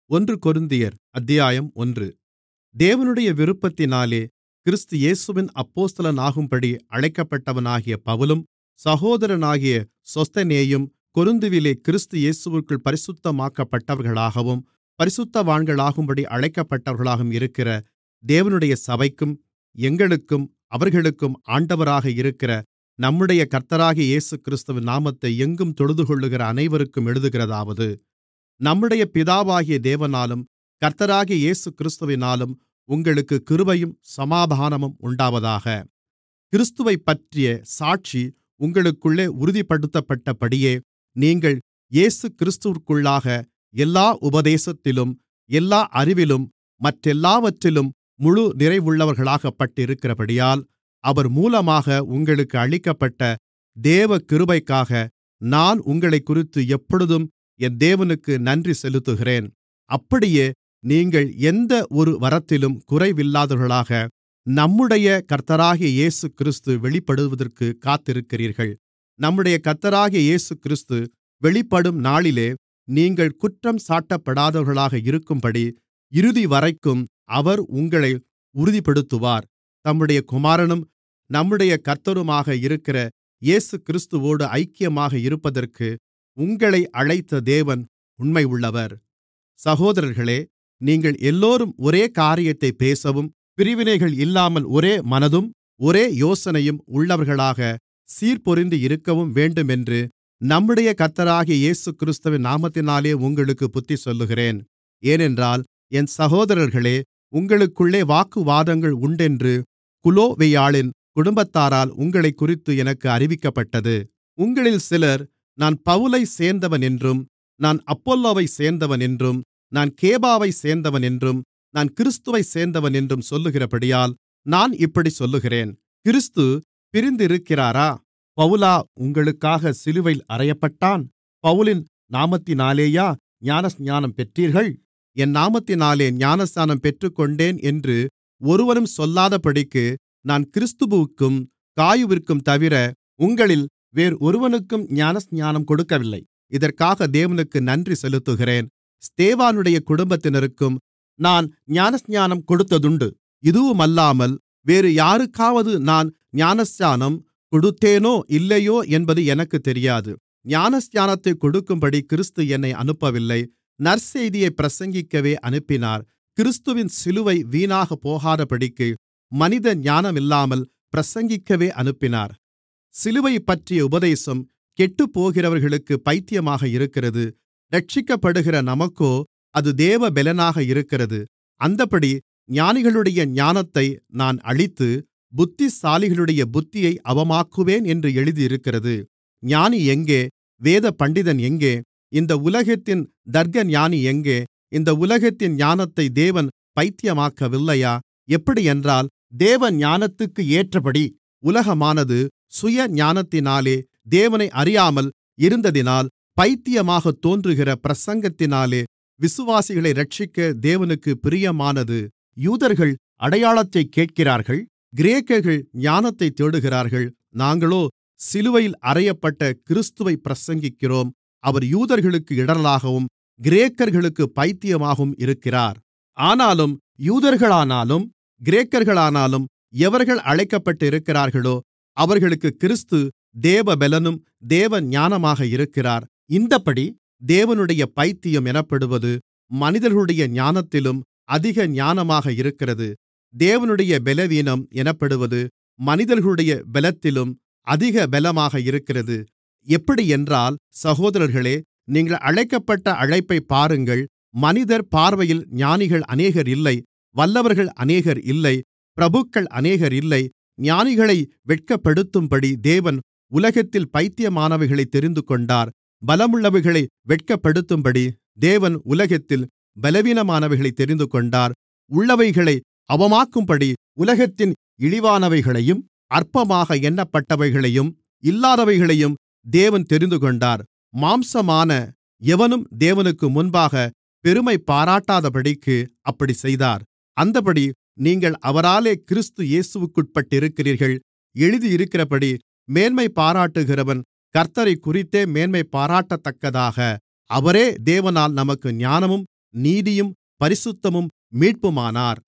ஒன்று கொரிந்தியர் அத்தியாயம் ஒன்று தேவனுடைய விருப்பத்தினாலே கிறிஸ்து இயேசுவின் அப்போஸ்தலனாகும்படி அழைக்கப்பட்டவனாகிய பவுலும் சகோதரனாகிய சொஸ்தெனேயும் கொரிந்துவிலே கிறிஸ்து இயேசுவிற்குள் பரிசுத்தமாக்கப்பட்டவர்களாகவும் பரிசுத்தவான்களாகும்படி அழைக்கப்பட்டவர்களாகவும் இருக்கிற தேவனுடைய சபைக்கும் எங்களுக்கும் அவர்களுக்கும் ஆண்டவராக இருக்கிற நம்முடைய கர்த்தராகிய இயேசுகிறிஸ்துவின் நாமத்தை எங்கும் தொழுதுகொள்ளுகிற அனைவருக்கும் எழுதுகிறதாவது நம்முடைய பிதாவாகிய தேவனாலும் கர்த்தராகிய இயேசுகிறிஸ்துவினாலும் உங்களுக்குக் கிருபையும் சமாதானமும் உண்டாவதாக கிறிஸ்துவைப்பற்றிய சாட்சி உங்களுக்குள்ளே உறுதிப்படுத்தப்பட்டபடியே நீங்கள் இயேசுகிறிஸ்துவிற்குள்ளாக எல்லா உபதேசத்திலும் எல்லா அறிவிலும் மற்றெல்லாவற்றிலும் முழு நிறைவுள்ளவர்களாக்கப்பட்டிருக்கிறபடியால் அவர் மூலமாக உங்களுக்கு அளிக்கப்பட்ட தேவகிருபைக்காக நான் உங்களைக்குறித்து எப்பொழுதும் என் தேவனுக்கு நன்றி செலுத்துகிறேன் அப்படியே நீங்கள் எந்த ஒரு வரத்திலும் குறைவில்லாதவர்களாக நம்முடைய கர்த்தராகிய இயேசுகிறிஸ்து வெளிப்படுவதற்குக் காத்திருக்கிறீர்கள் நம்முடைய கர்த்தராகிய இயேசுகிறிஸ்து வெளிப்படும் நாளிலே நீங்கள் குற்றம் சாட்டப்படாதவர்களாக இருக்கும்படி இறுதிவரைக்கும் அவர் உங்களை உறுதிப்படுத்துவார் தம்முடைய குமாரனும் நம்முடைய கர்த்தருமாக இருக்கிற இயேசுகிறிஸ்துவோடு ஐக்கியமாக இருப்பதற்கு உங்களை அழைத்த தேவன் உண்மையுள்ளவர் சகோதரர்களே நீங்கள் எல்லோரும் ஒரே காரியத்தைப் பேசவும் பிரிவினைகள் இல்லாமல் ஒரே மனதும் ஒரே யோசனையும் உள்ளவர்களாக சீர்பொருந்தி இருக்கவும் வேண்டுமென்று நம்முடைய கர்த்தராகிய இயேசுகிறிஸ்துவின் நாமத்தினாலே உங்களுக்குப் புத்திசொல்லுகிறேன் ஏனென்றால் என் சகோதரர்களே உங்களுக்குள்ளே வாக்குவாதங்கள் உண்டென்று குலோவேயாளின் குடும்பத்தாரால் உங்களைக்குறித்து எனக்கு அறிவிக்கப்பட்டது உங்களில் சிலர் நான் பவுலைச் சேர்ந்தவனென்றும் நான் அப்பொல்லோவைச் சேர்ந்தவனென்றும் நான் கேபாவைச் சேர்ந்தவனென்றும் நான் கிறிஸ்துவைச் சேர்ந்தவனென்றும் சொல்லுகிறபடியால் நான் இப்படிச் சொல்லுகிறேன் கிறிஸ்து பிரிந்திருக்கிறாரா பவுலா உங்களுக்காக சிலுவையில் அறையப்பட்டான் பவுலின் நாமத்தினாலேயா ஞானஸ்நானம் பெற்றீர்கள் என் நாமத்தினாலே ஞானஸ்நானம் பெற்றுக்கொண்டேன் என்று ஒருவனும் சொல்லாதபடிக்கு நான் கிறிஸ்துவுக்கும் காயுவிற்கும் தவிர உங்களில் வேறொருவனுக்கும் ஞானஸ்நானம் கொடுக்கவில்லை இதற்காக தேவனுக்கு நன்றி செலுத்துகிறேன் ஸ்தேவானுடைய குடும்பத்தினருக்கும் நான் ஞானஸ்நானம் கொடுத்ததுண்டு இதுவுமல்லாமல் வேறு யாருக்காவது நான் ஞானஸ்நானம் கொடுத்தேனோ இல்லையோ என்பது எனக்குத் தெரியாது ஞானஸ்நானத்தைக் கொடுக்கும்படி கிறிஸ்து என்னை அனுப்பவில்லை நற்செய்தியைப் பிரசங்கிக்கவே அனுப்பினார் கிறிஸ்துவின் சிலுவை வீணாகப் போகாதபடிக்கு மனித ஞானமில்லாமல் பிரசங்கிக்கவே அனுப்பினார் சிலுவையைப்பற்றிய உபதேசம் கெட்டுப்போகிறவர்களுக்கு பைத்தியமாக இருக்கிறது இரட்சிக்கப்படுகிற நமக்கோ அது தேவபெலனாக இருக்கிறது அந்தப்படி ஞானிகளுடைய ஞானத்தை நான் அழித்து புத்திசாலிகளுடைய புத்தியை அவமாக்குவேன் என்று எழுதியிருக்கிறது ஞானி எங்கே வேத பண்டிதன் எங்கே இந்த உலகத்தின் தர்க்க ஞானி எங்கே இந்த உலகத்தின் ஞானத்தை தேவன் பைத்தியமாக்கவில்லையா எப்படியென்றால் தேவ ஞானத்துக்கு ஏற்றபடி உலகமானது சுய ஞானத்தினாலே தேவனை அறியாமல் இருந்ததினால் பைத்தியமாகத் தோன்றுகிற பிரசங்கத்தினாலே விசுவாசிகளை இரட்சிக்க தேவனுக்கு பிரியமானது யூதர்கள் அடையாளத்தைக் கேட்கிறார்கள் கிரேக்கர்கள் ஞானத்தைத் தேடுகிறார்கள் நாங்களோ சிலுவையில் அறையப்பட்ட கிறிஸ்துவைப் பிரசங்கிக்கிறோம் அவர் யூதர்களுக்கு இடறலாகவும் கிரேக்கர்களுக்கு பைத்தியமாகவும் இருக்கிறார் ஆனாலும் யூதர்களானாலும் கிரேக்கர்களானாலும் எவர்கள் அழைக்கப்பட்டிருக்கிறார்களோ அவர்களுக்கு கிறிஸ்து தேவபெலனும் தேவ ஞானமாக இருக்கிறார் இந்தப்படி தேவனுடைய பைத்தியம் எனப்படுவது மனிதர்களுடைய ஞானத்திலும் அதிக ஞானமாக இருக்கிறது தேவனுடைய பலவீனம் எனப்படுவது மனிதர்களுடைய பலத்திலும் அதிக பலமாக இருக்கிறது எப்படியென்றால் சகோதரர்களே நீங்கள் அழைக்கப்பட்ட அழைப்பைப் பாருங்கள் மனிதர் பார்வையில் ஞானிகள் அநேகர் இல்லை வல்லவர்கள் அநேகர் இல்லை பிரபுக்கள் அநேகர் இல்லை ஞானிகளை வெட்கப்படுத்தும்படி தேவன் உலகத்தில் பைத்தியமானவைகளைத் தெரிந்துகொண்டார் பலமுள்ளவைகளை வெட்கப்படுத்தும்படி தேவன் உலகத்தில் பலவீனமானவைகளைத் தெரிந்துகொண்டார் உள்ளவைகளை அவமாக்கும்படி உலகத்தின் இழிவானவைகளையும் அற்பமாக எண்ணப்பட்டவைகளையும் இல்லாதவைகளையும் தேவன் தெரிந்துகொண்டார் மாம்சமான எவனும் தேவனுக்கு முன்பாக பெருமை பாராட்டாதபடிக்கு அப்படிச் செய்தார் அந்தப்படி நீங்கள் அவராலே கிறிஸ்து இயேசுவுக்குட்பட்டிருக்கிறீர்கள் எழுதியிருக்கிறபடி மேன்மைபாராட்டுகிறவன் கர்த்த்தரைக்குறித்தே மேன்மைபாராட்டத்தக்கதாக அவரே தேவனால் நமக்கு ஞானமும் நீதியும் பரிசுத்தமும் மீட்புமானார்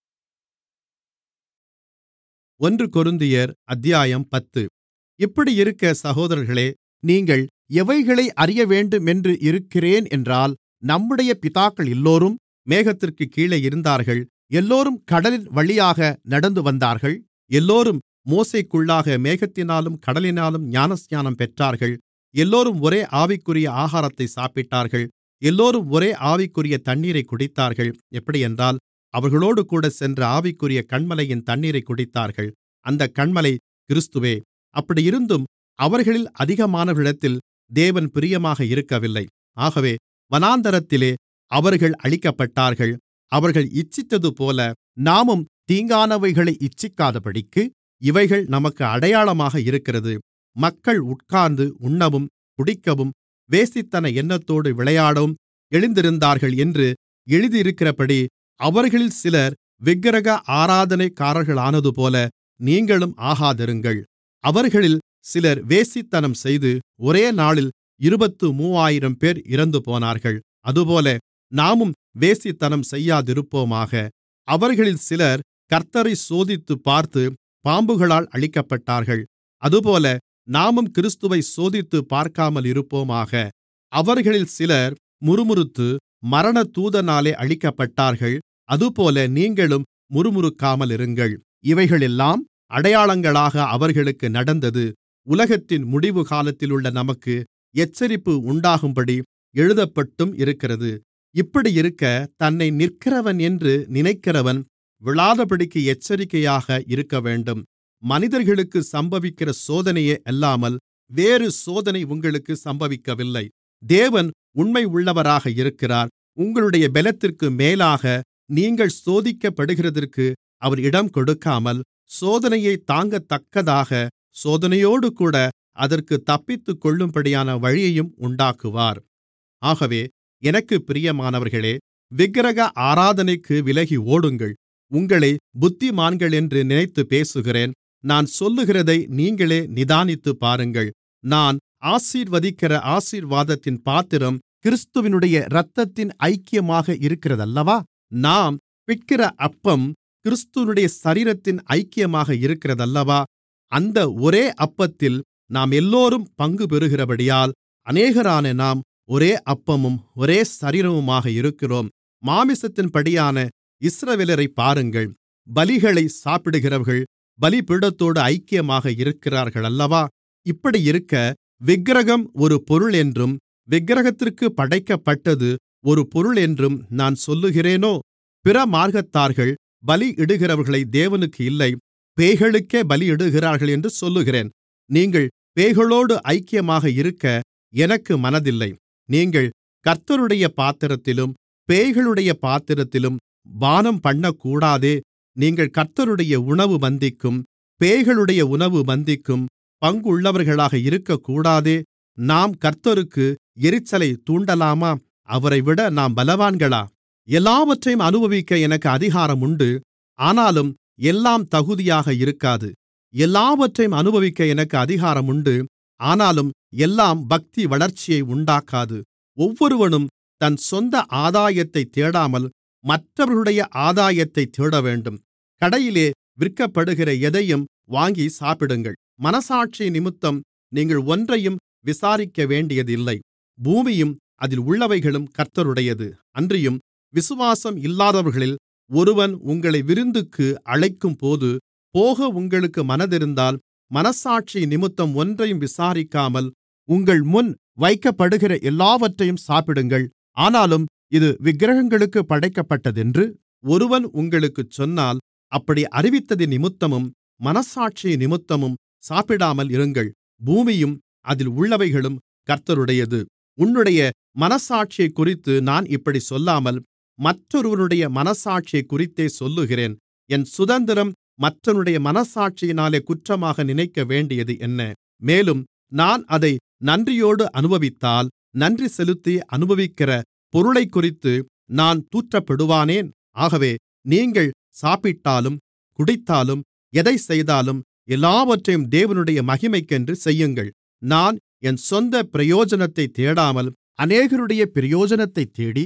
ஒன்று கொரிந்தியர் அத்தியாயம் பத்து இப்படியிருக்க சகோதரர்களே நீங்கள் எவைகளை அறியவேண்டுமென்று இருக்கிறேன் என்றால் நம்முடைய பிதாக்கள் எல்லோரும் மேகத்திற்குக் கீழே இருந்தார்கள் எல்லோரும் கடலின் வழியாக நடந்து வந்தார்கள் எல்லோரும் மோசேக்குள்ளாக மேகத்தினாலும் கடலினாலும் ஞானஸ்நானம் பெற்றார்கள் எல்லோரும் ஒரே ஆவிக்குரிய ஆகாரத்தை சாப்பிட்டார்கள் எல்லோரும் ஒரே ஆவிக்குரிய தண்ணீரைக் குடித்தார்கள் எப்படியென்றால் அவர்களோடுகூட சென்ற ஆவிக்குரிய கன்மலையின் தண்ணீரைக் குடித்தார்கள் அந்தக் கன்மலை கிறிஸ்துவே அப்படியிருந்தும் அவர்களில் அதிகமானவர்களிடத்தில் தேவன் பிரியமாக இருக்கவில்லை ஆகவே வனாந்தரத்திலே அவர்கள் அழிக்கப்பட்டார்கள் அவர்கள் இச்சித்ததுபோல நாமும் தீங்கானவைகளை இச்சிக்காதபடிக்கு இவைகள் நமக்கு அடையாளமாக இருக்கிறது மக்கள் உட்கார்ந்து உண்ணவும் குடிக்கவும் வேசித்தன எண்ணத்தோடு விளையாடவும் எழுந்திருந்தார்கள் என்று எழுதியிருக்கிறபடி அவர்களில் சிலர் விக்கிரக ஆராதனைக்காரர்களானதுபோல நீங்களும் ஆகாதிருங்கள் அவர்களில் சிலர் வேசித்தனம் செய்து ஒரே நாளில் இருபத்து மூவாயிரம்பேர் இறந்துபோனார்கள் அதுபோல நாமும் வேசித்தனம் செய்யாதிருப்போமாக அவர்களில் சிலர் கர்த்த்தரைச் சோதித்துப் பார்த்து பாம்புகளால் அழிக்கப்பட்டார்கள் அதுபோல நாமும் கிறிஸ்துவைச் சோதித்துப் பார்க்காமலிருப்போமாக அவர்களில் சிலர் முறுமுறுத்து மரணதூதனாலே அழிக்கப்பட்டார்கள் அதுபோல நீங்களும் முறுமுறுக்காமலிருங்கள் இவைகளெல்லாம் அடையாளங்களாக அவர்களுக்கு நடந்தது உலகத்தின் முடிவு காலத்திலுள்ள நமக்கு எச்சரிப்பு உண்டாகும்படி எழுதப்பட்டும் இருக்கிறது இப்படியிருக்க தன்னை நிற்கிறவன் என்று நினைக்கிறவன் விழாதபடிக்கு எச்சரிக்கையாக இருக்கவேண்டும் மனிதர்களுக்கு சம்பவிக்கிற சோதனையே அல்லாமல் வேறு சோதனை உங்களுக்கு சம்பவிக்கவில்லை தேவன் உண்மையுள்ளவராக இருக்கிறார் உங்களுடைய பெலத்திற்கு மேலாக நீங்கள் சோதிக்கப்படுகிறதற்கு அவர் இடம் கொடுக்காமல் சோதனையை தாங்கத்தக்கதாக சோதனையோடுகூட அதற்கு தப்பித்துக்கொள்ளும்படியான வழியையும் உண்டாக்குவார் ஆகவே எனக்குப் பிரியமானவர்களே விக்கிரக ஆராதனைக்கு விலகி ஓடுங்கள் உங்களை புத்திமான்களென்று நினைத்துப் பேசுகிறேன் நான் சொல்லுகிறதை நீங்களே நிதானித்துப் பாருங்கள் நான் ஆசீர்வதிக்கிற ஆசீர்வாதத்தின் பாத்திரம் கிறிஸ்துவினுடைய இரத்தத்தின் ஐக்கியமாக இருக்கிறதல்லவா நாம் பிட்கிற அப்பம் கிறிஸ்துவினுடைய சரீரத்தின் ஐக்கியமாக இருக்கிறதல்லவா அந்த ஒரே அப்பத்தில் நாம் எல்லோரும் பங்கு பெறுகிறபடியால் அநேகரான நாம் ஒரே அப்பமும் ஒரே சரீரமுமாக இருக்கிறோம் மாமிசத்தின்படியான இஸ்ரவேலரைப் பாருங்கள் பலிகளை சாப்பிடுகிறவர்கள் பலிபீடத்தோடு ஐக்கியமாக இருக்கிறார்கள் அல்லவா இப்படியிருக்க விக்கிரகம் ஒரு பொருள் என்றும் விக்கிரகத்திற்கு படைக்கப்பட்டது ஒரு பொருள் என்றும் நான் சொல்லுகிறேனோ பிற மார்க்கத்தார்கள் பலியிடுகிறவர்களை தேவனுக்கு இல்லை பேய்களுக்கே பலியிடுகிறார்கள் என்று சொல்லுகிறேன் நீங்கள் பேய்களோடு ஐக்கியமாக இருக்க எனக்கு மனதில்லை நீங்கள் கர்த்தருடைய பாத்திரத்திலும் பேய்களுடைய பாத்திரத்திலும் பானம் பண்ணக்கூடாதே நீங்கள் கர்த்தருடைய உணவு பந்திக்கும் பேய்களுடைய உணவு பந்திக்கும் பங்குள்ளவர்களாக இருக்கக்கூடாதே நாம் கர்த்தருக்கு எரிச்சலை தூண்டலாமா அவரைவிட நாம் பலவான்களா எல்லாவற்றையும் அனுபவிக்க எனக்கு அதிகாரம் உண்டு ஆனாலும் எல்லாம் தகுதியாக இருக்காது எல்லாவற்றையும் அனுபவிக்க எனக்கு அதிகாரம் உண்டு ஆனாலும் எல்லாம் பக்தி வளர்ச்சியை உண்டாக்காது ஒவ்வொருவனும் தன் சொந்த ஆதாயத்தை தேடாமல் மற்றவர்களுடைய ஆதாயத்தை தேடவேண்டும் கடையிலே விற்கப்படுகிற எதையும் வாங்கி சாப்பிடுங்கள் மனசாட்சி நிமித்தம் நீங்கள் ஒன்றையும் விசாரிக்க வேண்டியதில்லை பூமியும் அதில் உள்ளவைகளும் கர்த்தருடையது அன்றியும் விசுவாசம் இல்லாதவர்களில் ஒருவன் உங்களை விருந்துக்கு அழைக்கும்போது போக உங்களுக்கு மனதிருந்தால் மனசாட்சி நிமித்தம் ஒன்றையும் விசாரிக்காமல் உங்கள் முன் வைக்கப்படுகிற எல்லாவற்றையும் சாப்பிடுங்கள் ஆனாலும் இது விக்கிரகங்களுக்கு படைக்கப்பட்டதென்று ஒருவன் உங்களுக்குச் சொன்னால் அப்படி அறிவித்ததின் நிமித்தமும் மனசாட்சி நிமித்தமும் சாப்பிடாமல் இருங்கள் பூமியும் அதில் உள்ளவைகளும் கர்த்தருடையது உன்னுடைய மனசாட்சியைக்குறித்து நான் இப்படி சொல்லாமல் மற்றொருவனுடைய மனசாட்சியைக்குறித்தே சொல்லுகிறேன் என் சுதந்திரம் மற்றவனுடைய மனசாட்சியினாலே குற்றமாக நினைக்க வேண்டியது என்ன மேலும் நான் அதை நன்றியோடு அனுபவித்தால் நன்றி செலுத்தி அனுபவிக்கிற பொருளைக்குறித்து நான் தூற்றப்படுவானேன் ஆகவே நீங்கள் சாப்பிட்டாலும் குடித்தாலும் எதைச் செய்தாலும் எல்லாவற்றையும் தேவனுடைய மகிமைக்கென்று செய்யுங்கள் நான் என் சொந்த பிரயோஜனத்தைத் தேடாமல் அநேகருடைய பிரயோஜனத்தைத் தேடி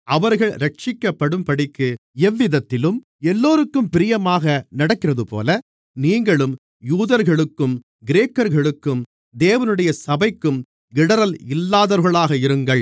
அவர்கள் இரட்சிக்கப்படும்படிக்கு எவ்விதத்திலும் எல்லோருக்கும் பிரியமாக நடக்கிறதுபோல நீங்களும் யூதர்களுக்கும் கிரேக்கர்களுக்கும் தேவனுடைய சபைக்கும் இடறல் இல்லாதவர்களாக இருங்கள்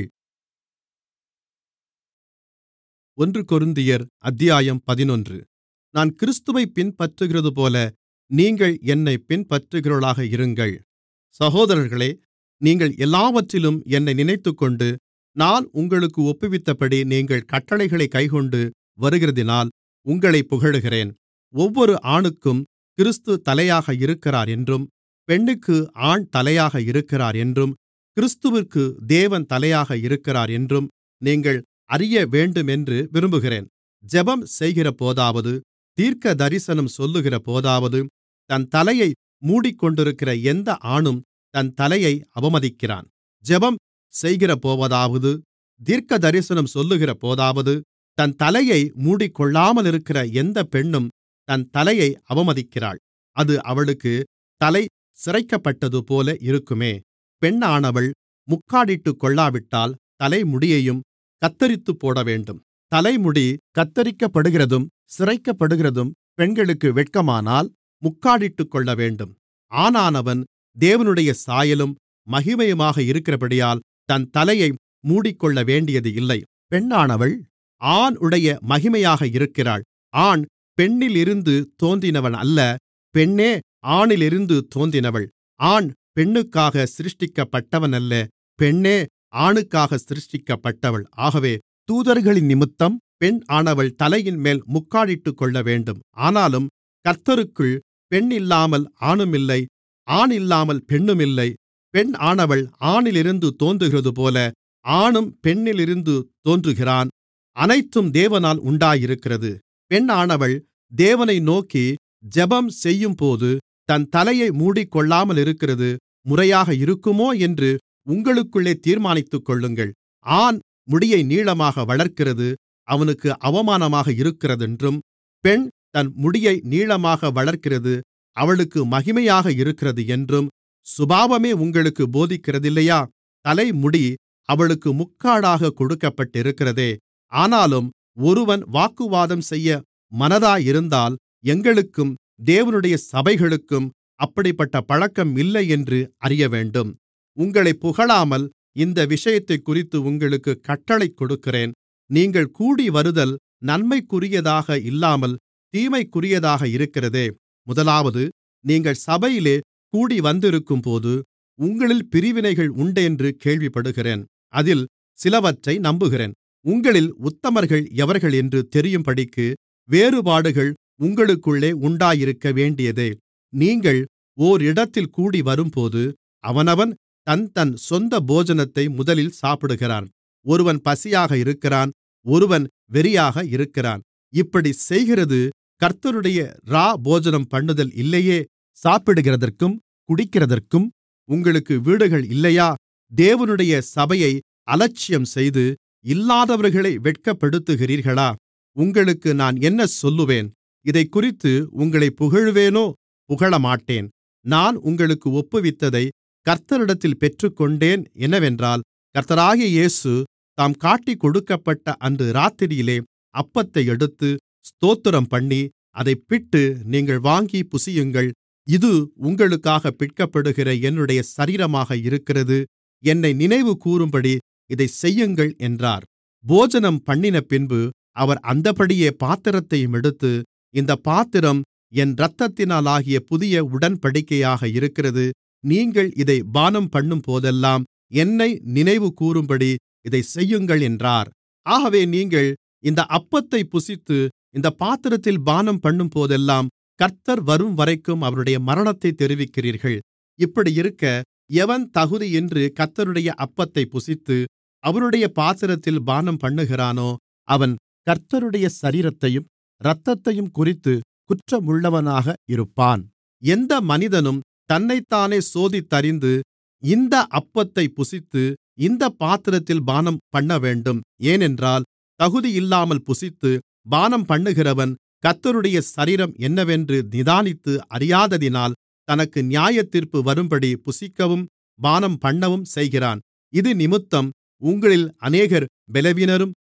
ஒன்று கொரிந்தியர் அத்தியாயம் பதினொன்று நான் கிறிஸ்துவைப் பின்பற்றுகிறதுபோல நீங்கள் என்னைப் பின்பற்றுகிறவர்களாக இருங்கள் சகோதரர்களே நீங்கள் எல்லாவற்றிலும் என்னை நினைத்துக்கொண்டு நான் உங்களுக்கு ஒப்புவித்தபடி நீங்கள் கட்டளைகளைக் கைக்கொண்டு வருகிறதினால் உங்களைப் புகழுகிறேன் ஒவ்வொரு ஆணுக்கும் கிறிஸ்து தலையாக இருக்கிறார் என்றும் பெண்ணுக்கு ஆண் தலையாக இருக்கிறார் என்றும் கிறிஸ்துவிற்கு தேவன் தலையாக இருக்கிறார் என்றும் நீங்கள் அறியவேண்டுமென்று விரும்புகிறேன் ஜெபம் செய்கிறபோதாவது தீர்க்கதரிசனம் சொல்லுகிறபோதாவது தன் தலையை மூடிக்கொண்டிருக்கிற எந்த ஆணும் தன் தலையை அவமதிக்கிறான் ஜெபம் செய்கிறபோதாவது தீர்க்கதரிசனம் சொல்லுகிறபோதாவது தன் தலையை மூடிக்கொள்ளாமலிருக்கிற எந்தப் பெண்ணும் தன் தலையை அவமதிக்கிறாள் அது அவளுக்குத் தலை சிரைக்கப்பட்டதுபோல இருக்குமே பெண்ணானவள் முக்காடிட்டுக்கொள்ளாவிட்டால் தலைமுடியையும் கத்தரித்துப்போடவேண்டும் தலைமுடி கத்தரிக்கப்படுகிறதும் சிரைக்கப்படுகிறதும் பெண்களுக்கு வெட்கமானால் முக்காடிட்டுக்கொள்ளவேண்டும் ஆணானவன் தேவனுடைய சாயலும் மகிமையுமாக இருக்கிறபடியால் தன் தலையை மூடிக்கொள்ளவேண்டியது இல்லை பெண்ணானவள் ஆணுடைய மகிமையாக இருக்கிறாள் ஆண் பெண்ணிலிருந்து தோன்றினவன் அல்ல பெண்ணே ஆணிலிருந்து தோன்றினவள் ஆண் பெண்ணுக்காக சிருஷ்டிக்கப்பட்டவன் அல்ல பெண்ணே ஆணுக்காக சிருஷ்டிக்கப்பட்டவள் ஆகவே தூதர்களினிமித்தம் பெண் ஆனவள் தலையின்மேல் முக்காடிட்டுக்கொள்ளவேண்டும் ஆனாலும் கர்த்தருக்குள் பெண் இல்லாமல் ஆணுமில்லை ஆண் இல்லாமல் பெண்ணுமில்லை பெண் ஆனவள் ஆணிலிருந்து தோன்றுகிறதுபோல ஆணும் பெண்ணிலிருந்து தோன்றுகிறான் அனைத்தும் தேவனால் உண்டாயிருக்கிறது பெண்ணானவள் தேவனை நோக்கி ஜெபம் செய்யும்போது தன் தலையை மூடிக்கொள்ளாமலிருக்கிறது முறையாக இருக்குமோ என்று உங்களுக்குள்ளே தீர்மானித்துக்கொள்ளுங்கள் ஆண் முடியை நீளமாக வளர்க்கிறது அவனுக்கு அவமானமாக இருக்கிறதென்றும் பெண் தன் முடியை நீளமாக வளர்க்கிறது அவளுக்கு மகிமையாக இருக்கிறது என்றும் சுபாவமே உங்களுக்கு போதிக்கிறதில்லையா தலைமுடி அவளுக்கு முக்காடாக கொடுக்கப்பட்டிருக்கிறதே ஆனாலும் ஒருவன் வாக்குவாதம் செய்ய மனதாயிருந்தால் எங்களுக்கும் தேவனுடைய சபைகளுக்கும் அப்படிப்பட்ட பழக்கம் இல்லை என்று அறியவேண்டும் உங்களைப் புகழாமல் இந்த விஷயத்தைக்குறித்து உங்களுக்கு கட்டளை கொடுக்கிறேன் நீங்கள் கூடிவருதல் நன்மைக்குரியதாக இல்லாமல் தீமைக்குரியதாக இருக்கிறதே முதலாவது நீங்கள் சபையிலே கூடிவந்திருக்கும்போது உங்களில் பிரிவினைகள் உண்டென்று கேள்விப்படுகிறேன் அதில் சிலவற்றை நம்புகிறேன் உங்களில் உத்தமர்கள் எவர்கள் என்று தெரியும்படிக்கு வேறுபாடுகள் உங்களுக்குள்ளே உண்டாயிருக்க வேண்டியதே நீங்கள் ஓரிடத்தில் கூடிவரும்போது அவனவன் தன் தன் சொந்த போஜனத்தை முதலில் சாப்பிடுகிறான் ஒருவன் பசியாக இருக்கிறான் ஒருவன் வெறியாக இருக்கிறான் இப்படிச் செய்கிறது கர்த்தருடைய இரா போஜனம் பண்ணுதல் இல்லையே சாப்பிடுகிறதற்கும் குடிக்கிறதற்கும் உங்களுக்கு வீடுகள் இல்லையா தேவனுடைய சபையை அலட்சியம் செய்து இல்லாதவர்களை வெட்கப்படுத்துகிறீர்களா உங்களுக்கு நான் என்ன சொல்லுவேன் இதைக்குறித்து உங்களைப் புகழுவேனோ புகழமாட்டேன் நான் உங்களுக்கு ஒப்புவித்ததை கர்த்தரிடத்தில் பெற்றுக்கொண்டேன் என்னவென்றால் கர்த்தராகிய இயேசு தாம் காட்டிக்கொடுக்கப்பட்ட அன்று இராத்திரியிலே அப்பத்தை எடுத்து ஸ்தோத்திரம்பண்ணி அதைப் பிட்டு நீங்கள் வாங்கி புசியுங்கள் இது உங்களுக்காகப் பிற்கப்படுகிற என்னுடைய சரீரமாக இருக்கிறது என்னை நினைவுகூரும்படி இதைச் செய்யுங்கள் என்றார் போஜனம் பண்ணினபின்பு அவர் அந்தப்படியே பாத்திரத்தையும் எடுத்து இந்தப் பாத்திரம் என் இரத்தத்தினாலாகிய புதிய உடன்படிக்கையாக இருக்கிறது நீங்கள் இதைப் பானம்பண்ணும்போதெல்லாம் என்னை நினைவுகூரும்படி இதைச் செய்யுங்கள் என்றார் ஆகவே நீங்கள் இந்த அப்பத்தைப் புசித்து இந்தப் பாத்திரத்தில் பானம்பண்ணும்போதெல்லாம் கர்த்தர் வரும்வரைக்கும் அவருடைய மரணத்தைத் தெரிவிக்கிறீர்கள் இப்படியிருக்க எவன் தகுதியின்றி கர்த்தருடைய அப்பத்தைப் புசித்து அவருடைய பாத்திரத்தில் பானம்பண்ணுகிறானோ அவன் கர்த்தருடைய சரீரத்தையும் இரத்தத்தையும்குறித்து குற்றமுள்ளவனாக இருப்பான் எந்த மனிதனும் தன்னைத்தானே சோதித்தறிந்து இந்த அப்பத்தைப் புசித்து இந்தப் பாத்திரத்தில் பானம்பண்ணவேண்டும் ஏனென்றால் தகுதியில்லாமல் புசித்து பானம்பண்ணுகிறவன் கர்த்தருடைய சரீரம் என்னவென்று நிதானித்து அறியாததினால் தனக்கு நியாயத்தீர்ப்பு வரும்படி புசிக்கவும் பானம்பண்ணவும் செய்கிறான் இதினிமித்தம் உங்களில் அநேகர் பலவீனரும்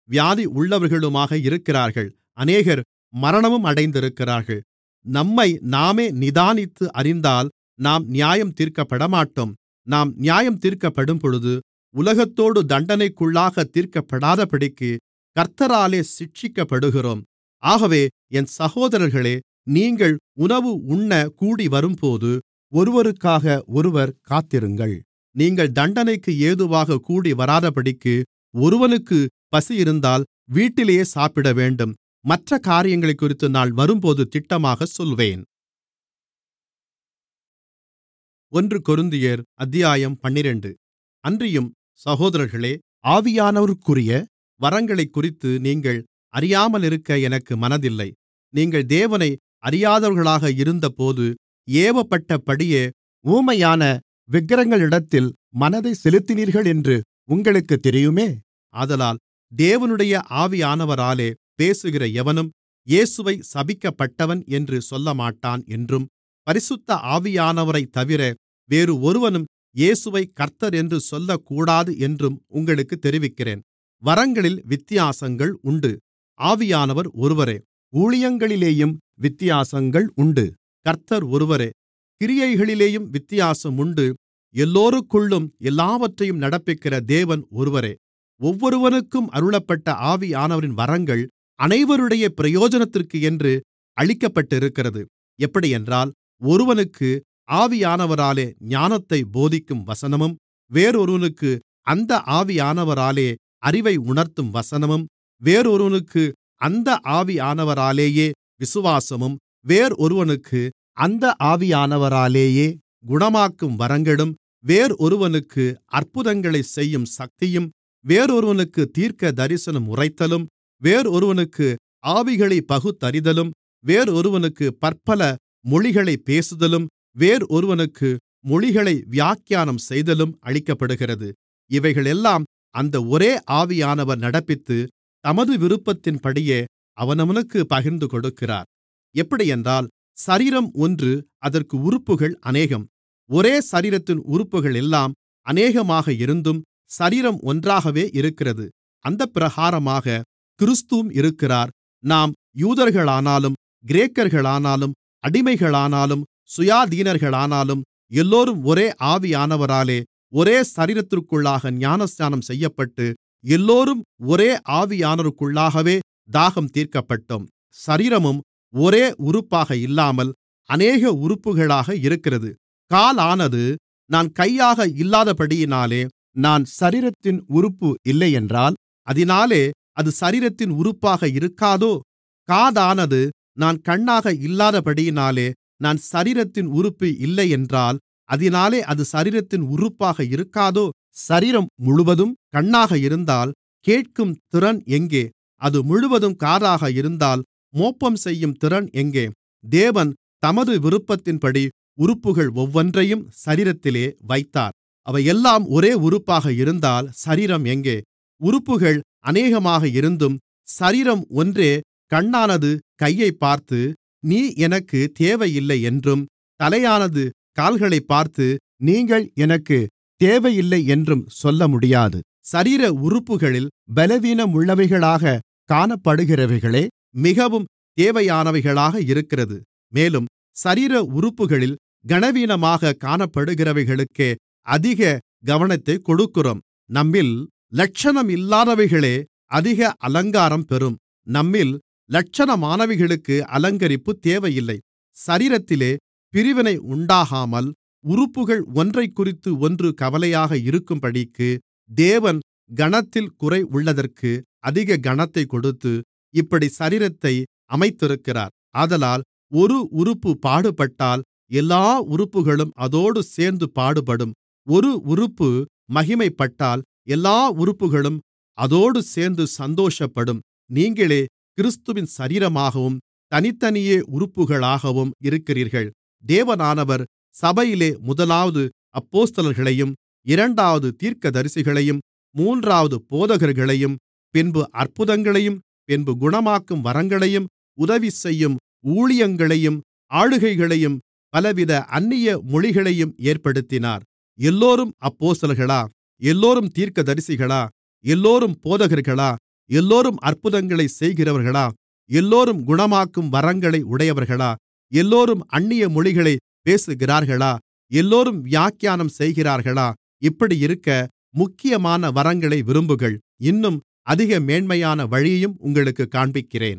வியாதி உள்ளவர்களுமாக இருக்கிறார்கள் அநேகர் மரணமும் அடைந்திருக்கிறார்கள் நம்மை நாமே நிதானித்து அறிந்தால் நாம் நியாயம் தீர்க்கப்படமாட்டோம் நாம் நியாயம் தீர்க்கப்படும்பொழுது உலகத்தோடு தண்டனைக்குள்ளாக தீர்க்கப்படாதபடிக்கு கர்த்தராலே சிட்சிக்கப்படுகிறோம் ஆகவே என் சகோதரர்களே நீங்கள் உணவு உண்ண கூடிவரும்போது ஒருவருக்காக ஒருவர் காத்திருங்கள் நீங்கள் தண்டனைக்கு ஏதுவாக கூடிவராதபடிக்கு ஒருவனுக்கு பசியிருந்தால் வீட்டிலேயே சாப்பிடவேண்டும் மற்ற காரியங்களைக்குறித்து நான் வரும்போது திட்டமாகச் சொல்வேன் ஒன்று கொரிந்தியர் அத்தியாயம் பன்னிரண்டு அன்றியும் சகோதரர்களே ஆவியானவருக்குரிய வரங்களைக்குறித்து நீங்கள் அறியாமலிருக்க எனக்கு மனதில்லை நீங்கள் தேவனை அறியாதவர்களாக இருந்தபோது ஏவப்பட்டபடியே ஊமையான விக்கிரகங்களிடத்தில் மனதை செலுத்தினீர்கள் என்று உங்களுக்குத் தெரியுமே ஆதலால் தேவனுடைய ஆவியானவராலே பேசுகிற எவனும் இயேசுவை சபிக்கப்பட்டவன் என்று சொல்லமாட்டான் என்றும் பரிசுத்த ஆவியானவரைத் தவிர வேறு ஒருவனும் இயேசுவை கர்த்தர் என்று சொல்லக்கூடாது என்றும் உங்களுக்குத் தெரிவிக்கிறேன் வரங்களில் வித்தியாசங்கள் உண்டு ஆவியானவர் ஒருவரே ஊழியங்களிலேயும் வித்தியாசங்கள் உண்டு கர்த்தர் ஒருவரே கிரியைகளிலேயும் வித்தியாசம் உண்டு எல்லோருக்குள்ளும் எல்லாவற்றையும் நடப்பிக்கிற தேவன் ஒருவரே ஒவ்வொருவனுக்கும் அருளப்பட்ட ஆவியானவரின் வரங்கள் அனைவருடைய பிரயோஜனத்திற்கு என்று அளிக்கப்பட்டிருக்கிறது எப்படியென்றால் ஒருவனுக்கு ஆவியானவராலே ஞானத்தை போதிக்கும் வசனமும் வேறொருவனுக்கு அந்த ஆவியானவராலே அறிவை உணர்த்தும் வசனமும் வேறொருவனுக்கு அந்த ஆவியானவராலேயே விசுவாசமும் வேறொருவனுக்கு அந்த ஆவியானவராலேயே குணமாக்கும் வரங்களும் வேறொருவனுக்கு அற்புதங்களைச் செய்யும் சக்தியும் வேறொருவனுக்கு தீர்க்கதரிசனம் உரைத்தலும் வேறொருவனுக்கு ஆவிகளைப் பகுத்தறிதலும் வேறொருவனுக்கு பற்பல மொழிகளைப் பேசுதலும் வேறொருவனுக்கு மொழிகளை வியாக்கியானம் செய்தலும் அளிக்கப்படுகிறது இவைகளெல்லாம் அந்த ஒரே ஆவியானவர் நடப்பித்து தமது விருப்பத்தின்படியே அவனவனுக்குப் பகிர்ந்து கொடுக்கிறார் எப்படியென்றால் சரீரம் ஒன்று அதற்கு உறுப்புகள் அநேகம் ஒரே சரீரத்தின் உறுப்புகளெல்லாம் அநேகமாக இருந்தும் சரீரம் ஒன்றாகவே இருக்கிறது அந்தப்பிரகாரமாக கிறிஸ்துவும் இருக்கிறார் நாம் யூதர்களானாலும் கிரேக்கர்களானாலும் அடிமைகளானாலும் சுயாதீனர்களானாலும் எல்லோரும் ஒரே ஆவியானவராலே ஒரே சரீரத்திற்குள்ளாக ஞானஸ்நானம் செய்யப்பட்டு எல்லோரும் ஒரே ஆவியானவருக்குள்ளாகவே தாகம் தீர்க்கப்பட்டோம் சரீரமும் ஒரே உறுப்பாக இல்லாமல் அநேக உறுப்புகளாக இருக்கிறது காலானது நான் கையாக இல்லாதபடியினாலே நான் சரீரத்தின் உறுப்பு இல்லையென்றால் அதினாலே அது சரீரத்தின் உறுப்பாக இருக்காதோ காதானது நான் கண்ணாக இல்லாதபடியினாலே நான் சரீரத்தின் உறுப்பு இல்லையென்றால் அதினாலே அது சரீரத்தின் உறுப்பாக இருக்காதோ சரீரம் முழுவதும் கண்ணாக இருந்தால் கேட்கும் திறன் எங்கே அது முழுவதும் காதாக இருந்தால் மோப்பம் செய்யும் திறன் எங்கே தேவன் தமது விருப்பத்தின்படி உறுப்புகள் ஒவ்வொன்றையும் சரீரத்திலே வைத்தார் அவையெல்லாம் ஒரே உறுப்பாக இருந்தால் சரீரம் எங்கே உறுப்புகள் அநேகமாக இருந்தும் சரீரம் ஒன்றே கண்ணானது கையைப் பார்த்து நீ எனக்கு தேவையில்லை என்றும் தலையானது கால்களைப் பார்த்து நீங்கள் எனக்கு தேவையில்லை என்றும் சொல்லமுடியாது சரீர உறுப்புகளில் பலவீனமுள்ளவைகளாக காணப்படுகிறவைகளே மிகவும் தேவையானவைகளாக இருக்கிறது மேலும் சரீர உறுப்புகளில் கனவீனமாக காணப்படுகிறவைகளுக்கே அதிக கவனத்தைக் கொடுக்கிறோம் நம்மில் லட்சணம் இல்லாதவைகளே அதிக அலங்காரம் பெறும் நம்மில் லட்சணமானவைகளுக்கு அலங்கரிப்பு தேவையில்லை சரீரத்திலே பிரிவினை உண்டாகாமல் உறுப்புகள் ஒன்றைக்குறித்து ஒன்று கவலையாக இருக்கும்படிக்கு தேவன் கனத்தில் குறை உள்ளதற்கு அதிக கனத்தைக் கொடுத்து இப்படி சரீரத்தை அமைத்திருக்கிறார் ஆதலால் ஒரு உறுப்பு பாடுபட்டால் எல்லா உறுப்புகளும் அதோடு சேர்ந்து பாடுபடும் ஒரு உறுப்பு மகிமைப்பட்டால் எல்லா உறுப்புகளும் அதோடு சேர்ந்து சந்தோஷப்படும் நீங்களே கிறிஸ்துவின் சரீரமாகவும் தனித்தனியே உறுப்புகளாகவும் இருக்கிறீர்கள் தேவனானவர் சபையிலே முதலாவது அப்போஸ்தலர்களையும் இரண்டாவது தீர்க்கதரிசிகளையும் மூன்றாவது போதகர்களையும் பின்பு அற்புதங்களையும் பின்பு குணமாக்கும் வரங்களையும் உதவி செய்யும் ஊழியங்களையும் ஆளுகைகளையும் பலவித அந்நிய மொழிகளையும் ஏற்படுத்தினார் எல்லோரும் அப்போஸ்தலர்களா எல்லோரும் தீர்க்கதரிசிகளா எல்லோரும் போதகர்களா எல்லோரும் அற்புதங்களைச் செய்கிறவர்களா எல்லோரும் குணமாக்கும் வரங்களை உடையவர்களா எல்லோரும் அந்நிய மொழிகளைப் பேசுகிறார்களா எல்லோரும் வியாக்கியானம் செய்கிறார்களா இப்படியிருக்க முக்கியமான வரங்களை விரும்புங்கள் இன்னும் அதிக மேன்மையான வழியையும் உங்களுக்குக் காண்பிக்கிறேன்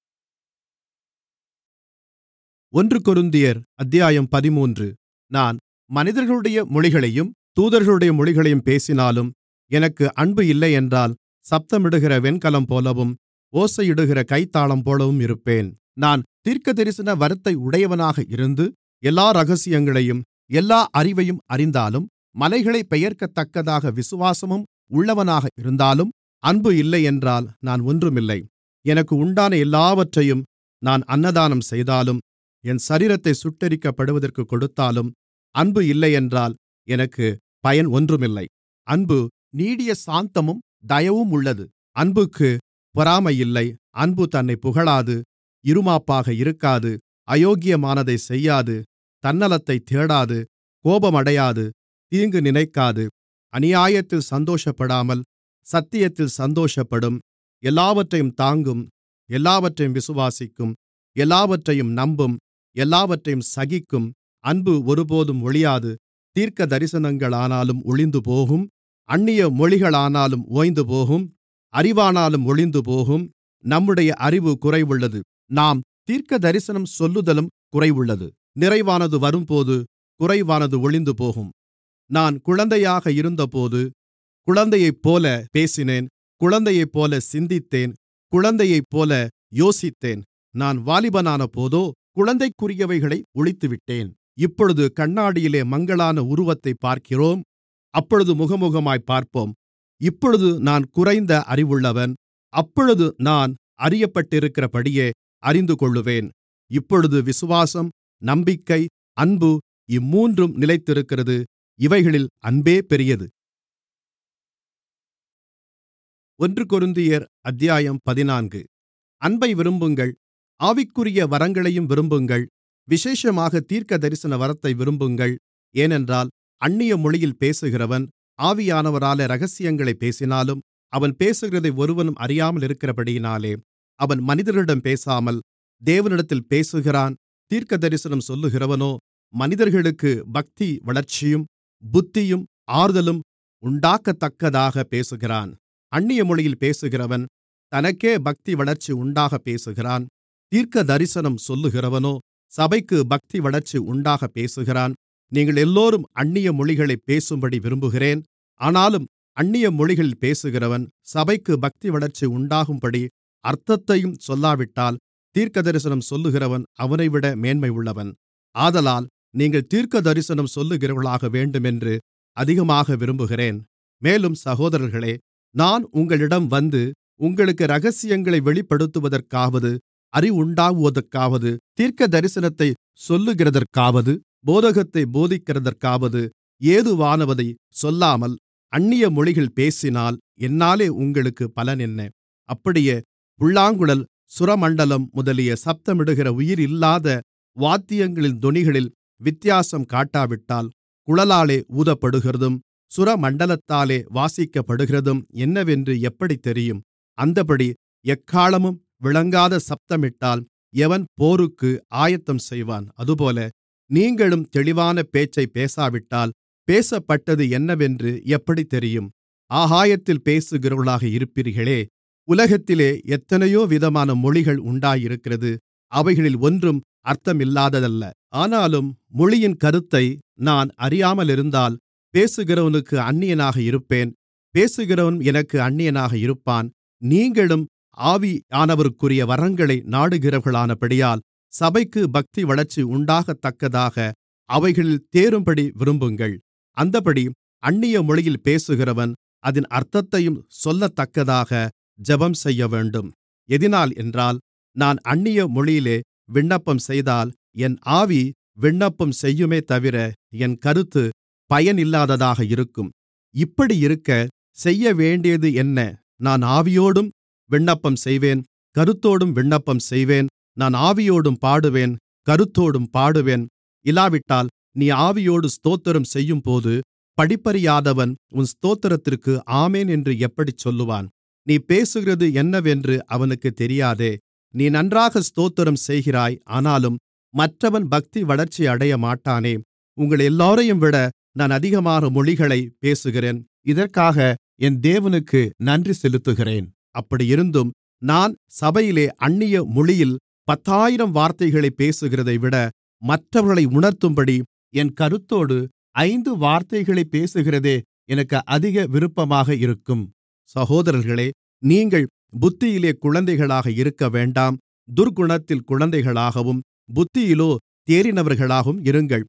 ஒன்று கொரிந்தியர் அத்தியாயம் பதிமூன்று நான் மனிதர்களுடைய மொழிகளையும் தூதர்களுடைய மொழிகளையும் பேசினாலும் எனக்கு அன்பு இல்லையென்றால் சத்தமிடுகிற வெண்கலம் போலவும் ஓசையிடுகிற கைத்தாளம் போலவும் இருப்பேன் நான் தீர்க்கதரிசன வரத்தை உடையவனாக இருந்து எல்லா இரகசியங்களையும் எல்லா அறிவையும் அறிந்தாலும் மலைகளைப் பெயர்க்கத்தக்கதாக விசுவாசமும் உள்ளவனாக இருந்தாலும் அன்பு இல்லையென்றால் நான் ஒன்றுமில்லை எனக்கு உண்டான எல்லாவற்றையும் நான் அன்னதானம் செய்தாலும் என் சரீரத்தை சுட்டெரிக்கப்படுவதற்குக் கொடுத்தாலும் அன்பு இல்லையென்றால் எனக்குப் பயன் ஒன்றுமில்லை அன்பு நீடிய சாந்தமும் தயவும் உள்ளது அன்புக்குப் பொறாமையில்லை அன்பு தன்னைப் புகழாது இறுமாப்பாக இருக்காது அயோக்கியமானதைச் செய்யாது தன்னலத்தைத் தேடாது கோபமடையாது தீங்கு நினைக்காது அநியாயத்தில் சந்தோஷப்படாமல் சத்தியத்தில் சந்தோஷப்படும் எல்லாவற்றையும் தாங்கும் எல்லாவற்றையும் விசுவாசிக்கும் எல்லாவற்றையும் நம்பும் எல்லாவற்றையும் சகிக்கும் அன்பு ஒருபோதும் ஒழியாது தீர்க்கதரிசனங்களானாலும் ஒழிந்துபோகும் அந்நிய மொழிகளானாலும் ஓய்ந்துபோகும் அறிவானாலும் ஒழிந்துபோகும் நம்முடைய அறிவு குறைவுள்ளது நாம் தீர்க்கதரிசனம் சொல்லுதலும் குறைவுள்ளது நிறைவானது வரும்போது குறைவானது ஒழிந்துபோகும் நான் குழந்தையாக இருந்தபோது குழந்தையைப்போல பேசினேன் குழந்தையைப்போல சிந்தித்தேன் குழந்தையைப்போல யோசித்தேன் நான் வாலிபனானபோதோ குழந்தைக்குரியவைகளை ஒழித்துவிட்டேன் இப்பொழுது கண்ணாடியிலே மங்கலான உருவத்தைப் பார்க்கிறோம் அப்பொழுது முகமுகமாய்ப் பார்ப்போம் இப்பொழுது நான் குறைந்த அறிவுள்ளவன் அப்பொழுது நான் அறியப்பட்டிருக்கிறபடியே அறிந்துகொள்ளுவேன் இப்பொழுது விசுவாசம் நம்பிக்கை அன்பு இம்மூன்றும் நிலைத்திருக்கிறது இவைகளில் அன்பே பெரியது ஒன்று கொரிந்தியர் அத்தியாயம் பதினான்கு அன்பை விரும்புங்கள் ஆவிக்குரிய வரங்களையும் விரும்புங்கள் விசேஷமாக தீர்க்கதரிசன வரத்தை விரும்புங்கள் ஏனென்றால் அந்நிய மொழியில் பேசுகிறவன் ஆவியானவராலே இரகசியங்களைப் பேசினாலும் அவன் பேசுகிறதை ஒருவனும் அறியாமல் இருக்கிறபடியினாலே அவன் மனிதர்களிடம் பேசாமல் தேவனிடத்தில் பேசுகிறான் தீர்க்கதரிசனம் சொல்லுகிறவனோ மனிதர்களுக்கு பக்தி வளர்ச்சியும் புத்தியும் ஆறுதலும் உண்டாக்கத்தக்கதாக பேசுகிறான் அந்நிய மொழியில் பேசுகிறவன் தனக்கே பக்தி வளர்ச்சி உண்டாக பேசுகிறான் தீர்க்கதரிசனம் சொல்லுகிறவனோ சபைக்கு பக்தி வளர்ச்சி உண்டாக பேசுகிறான் நீங்கள் எல்லோரும் அந்நிய மொழிகளைப் பேசும்படி விரும்புகிறேன் ஆனாலும் அந்நிய மொழிகளில் பேசுகிறவன் சபைக்கு பக்தி வளர்ச்சி உண்டாகும்படி அர்த்தத்தையும் சொல்லாவிட்டால் தீர்க்கதரிசனம் சொல்லுகிறவன் அவனைவிட மேன்மையுள்ளவன் ஆதலால் நீங்கள் தீர்க்கதரிசனம் சொல்லுகிறவர்களாக வேண்டுமென்று அதிகமாக விரும்புகிறேன் மேலும் சகோதரர்களே நான் உங்களிடம் வந்து உங்களுக்கு இரகசியங்களை வெளிப்படுத்துவதற்காவது அறிவுண்டாகுவதற்காவது தீர்க்கதரிசனத்தை சொல்லுகிறதற்காவது போதகத்தை போதிக்கிறதற்காவது ஏதுவானவதை சொல்லாமல் அந்நிய மொழிகள் பேசினால் என்னாலே உங்களுக்கு பலன் என்ன அப்படியே புல்லாங்குழல் சுரமண்டலம் முதலிய சத்தமிடுகிற உயிரில்லாத வாத்தியங்களின் தொனிகளில் வித்தியாசம் காட்டாவிட்டால் குழலாலே ஊதப்படுகிறதும் சுரமண்டலத்தாலே வாசிக்கப்படுகிறதும் என்னவென்று எப்படித் தெரியும் அந்தப்படி எக்காளமும் விளங்காத சத்தமிட்டால் எவன் போருக்கு ஆயத்தம் செய்வான் அதுபோல நீங்களும் தெளிவான பேச்சைப் பேசாவிட்டால் பேசப்பட்டது என்னவென்று எப்படித் தெரியும் ஆகாயத்தில் பேசுகிறவர்களாக இருப்பீர்களே உலகத்திலே எத்தனையோ விதமான மொழிகள் உண்டாயிருக்கிறது அவைகளில் ஒன்றும் அர்த்தமில்லாததல்ல ஆனாலும் மொழியின் கருத்தை நான் அறியாமலிருந்தால் பேசுகிறவனுக்கு அந்நியனாக இருப்பேன் பேசுகிறவன் எனக்கு அந்நியனாக இருப்பான் நீங்களும் ஆவியானவருக்குரிய வரங்களை நாடுகிறவர்களானபடியால் சபைக்கு பக்தி வளர்ச்சி உண்டாகத்தக்கதாக அவைகளில் தேறும்படி விரும்புங்கள் அந்தப்படி அந்நிய மொழியில் பேசுகிறவன் அதின் அர்த்தத்தையும் சொல்லத்தக்கதாக ஜெபம் செய்யவேண்டும் எதினால் என்றால் நான் அந்நிய மொழியிலே விண்ணப்பம் செய்தால் என் ஆவி விண்ணப்பம் செய்யுமே தவிர என் கருத்து பயனில்லாததாக இருக்கும் இப்படியிருக்க செய்யவேண்டியது என்ன நான் ஆவியோடும் விண்ணப்பம் செய்வேன் கருத்தோடும் விண்ணப்பம் செய்வேன் நான் ஆவியோடும் பாடுவேன் கருத்தோடும் பாடுவேன் இல்லாவிட்டால் நீ ஆவியோடு ஸ்தோத்திரம் செய்யும்போது படிப்பறியாதவன் உன் ஸ்தோத்திரத்திற்கு ஆமென் என்று எப்படிச் சொல்லுவான் நீ பேசுகிறது என்னவென்று அவனுக்குத் தெரியாதே நீ நன்றாக ஸ்தோத்திரம் செய்கிறாய் ஆனாலும் மற்றவன் பக்தி வளர்ச்சி அடையமாட்டானே உங்களெல்லோரையும்விட நான் அதிகமான மொழிகளைப் பேசுகிறேன் இதற்காக என் தேவனுக்கு நன்றி செலுத்துகிறேன் அப்படியிருந்தும் நான் சபையிலே அந்நிய மொழியில் பத்தாயிரம் வார்த்தைகளைப் பேசுகிறதைவிட மற்றவர்களை உணர்த்தும்படி என் கருத்தோடு ஐந்து வார்த்தைகளைப் பேசுகிறதே எனக்கு அதிக விருப்பமாக இருக்கும் சகோதரர்களே நீங்கள் புத்தியிலே குழந்தைகளாக இருக்கவேண்டாம் துர்க்குணத்தில் குழந்தைகளாகவும் புத்தியிலோ தேறினவர்களாகவும் இருங்கள்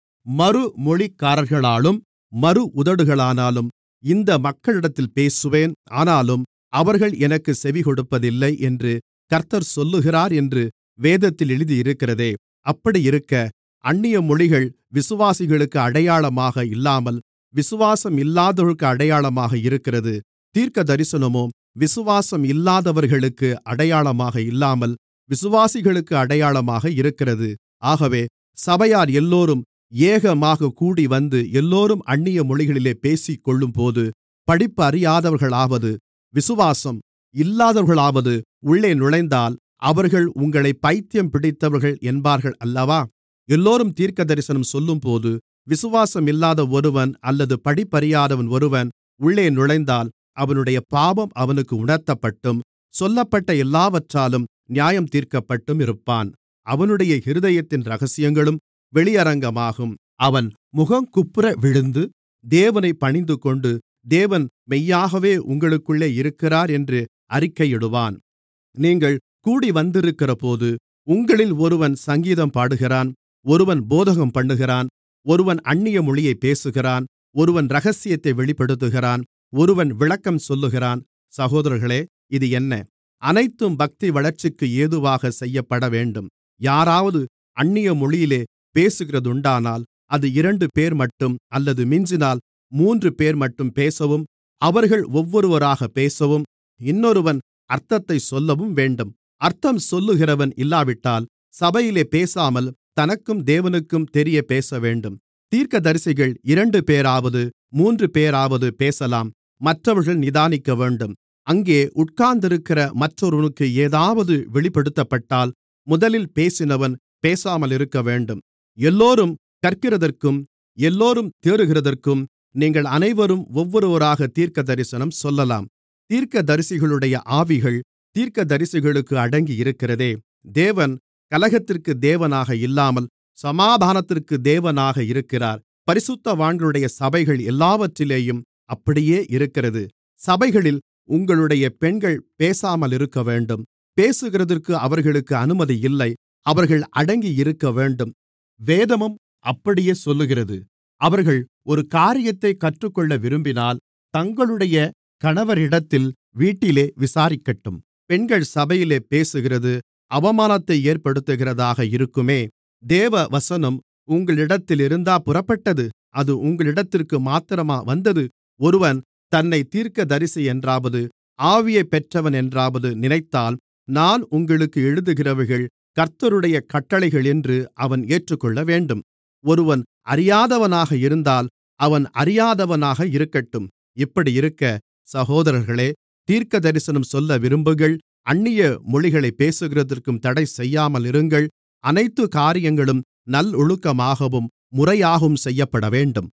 மறுமொழிக்காரர்களாலும் மறு உதடுகளானாலும் இந்த மக்களிடத்தில் பேசுவேன் ஆனாலும் அவர்கள் எனக்குச் செவிகொடுப்பதில்லை என்று கர்த்தர் சொல்லுகிறார் என்று வேதத்தில் எழுதியிருக்கிறதே அப்படியிருக்க அந்நிய மொழிகள் விசுவாசிகளுக்கு அடையாளமாக இல்லாமல் விசுவாசம் இல்லாதவர்களுக்கு அடையாளமாக இருக்கிறது தீர்க்கதரிசனமோ விசுவாசம் இல்லாதவர்களுக்கு அடையாளமாக இல்லாமல் விசுவாசிகளுக்கு அடையாளமாக இருக்கிறது ஆகவே சபையார் எல்லோரும் ஏகமாகக் கூடிவந்து எல்லோரும் அந்நிய மொழிகளிலே பேசிக்கொள்ளும்போது படிப்பு அறியாதவர்களாவது விசுவாசம் இல்லாதவர்களாவது உள்ளே நுழைந்தால் அவர்கள் உங்களைப் பைத்தியம் பிடித்தவர்கள் என்பார்கள் அல்லவா எல்லோரும் தீர்க்கதரிசனம் சொல்லும்போது விசுவாசம் இல்லாத ஒருவன் அல்லது படிப்பறியாதவன் ஒருவன் உள்ளே நுழைந்தால் அவனுடைய பாவம் அவனுக்கு உணர்த்தப்பட்டும் சொல்லப்பட்ட எல்லாவற்றாலும் நியாயம் தீர்க்கப்பட்டும் இருப்பான் அவனுடைய இருதயத்தின் இரகசியங்களும் வெளியரங்கமாகும் அவன் முகங்குப்புற விழுந்து தேவனைப் பணிந்துகொண்டு தேவன் மெய்யாகவே உங்களுக்குள்ளே இருக்கிறார் என்று அறிக்கையிடுவான் நீங்கள் கூடிவந்திருக்கிறபோது உங்களில் ஒருவன் சங்கீதம் பாடுகிறான் ஒருவன் போதகம்பண்ணுகிறான் ஒருவன் அந்நிய மொழியைப் பேசுகிறான் ஒருவன் இரகசியத்தை வெளிப்படுத்துகிறான் ஒருவன் விளக்கம் சொல்லுகிறான் சகோதரர்களே இது என்ன அனைத்தும் பக்தி வளர்ச்சிக்கு ஏதுவாக செய்யப்படவேண்டும் யாராவது அந்நிய மொழியிலே பேசுகிறதுண்டானால் அது இரண்டுபேர் மட்டும் அல்லது மிஞ்சினால் மூன்றுபேர் மட்டும் பேசவும் அவர்கள் ஒவ்வொருவராகப் பேசவும் இன்னொருவன் அர்த்தத்தைச் சொல்லவும் வேண்டும் அர்த்தம் சொல்லுகிறவன் இல்லாவிட்டால் சபையிலே பேசாமல் தனக்கும் தேவனுக்கும் தெரிய பேசவேண்டும் தீர்க்கதரிசிகள் இரண்டுபேராவது மூன்றுபேராவது பேசலாம் மற்றவர்கள் நிதானிக்கவேண்டும் அங்கே உட்கார்ந்திருக்கிற மற்றொருவனுக்கு ஏதாவது வெளிப்படுத்தப்பட்டால் முதலில் பேசினவன் பேசாமலிருக்கவேண்டும் எல்லோரும் கற்கிறதற்கும் எல்லோரும் தேறுகிறதற்கும் நீங்கள் அனைவரும் ஒவ்வொருவராக தீர்க்கதரிசனம் சொல்லலாம் தீர்க்கதரிசிகளுடைய ஆவிகள் தீர்க்கதரிசிகளுக்கு அடங்கியிருக்கிறதே தேவன் கலகத்திற்கு தேவனாக இல்லாமல் சமாதானத்திற்கு தேவனாக இருக்கிறார் பரிசுத்தவான்களுடைய சபைகள் எல்லாவற்றிலேயும் அப்படியே இருக்கிறது சபைகளில் உங்களுடைய பெண்கள் பேசாமலிருக்கவேண்டும் பேசுகிறதற்கு அவர்களுக்கு அனுமதி இல்லை அவர்கள் அடங்கியிருக்கவேண்டும் வேதமும் அப்படியே சொல்லுகிறது அவர்கள் ஒரு காரியத்தைக் கற்றுக்கொள்ள விரும்பினால் தங்களுடைய கணவரிடத்தில் வீட்டிலே விசாரிக்கட்டும் பெண்கள் சபையிலே பேசுகிறது அவமானத்தை ஏற்படுத்துகிறதாக இருக்குமே தேவ வசனம் உங்களிடத்திலிருந்தா புறப்பட்டது அது உங்களிடத்திற்கு மாத்திரமா வந்தது ஒருவன் தன்னை தீர்க்கதரிசி என்றாவது ஆவியைப் பெற்றவன் என்றாவது நினைத்தால் நான் உங்களுக்கு எழுதுகிறவைகள் கர்த்தருடைய கட்டளைகள் என்று அவன் ஏற்றுக்கொள்ளவேண்டும் ஒருவன் அறியாதவனாக இருந்தால் அவன் அறியாதவனாக இருக்கட்டும் இப்படியிருக்க சகோதரர்களே தீர்க்கதரிசனம் சொல்ல விரும்புங்கள் அந்நிய மொழிகளைப் பேசுகிறதற்கும் தடை செய்யாமல் இருங்கள் அனைத்து காரியங்களும் நல்லொழுக்கமாகவும் முறையாகவும் செய்யப்படவேண்டும்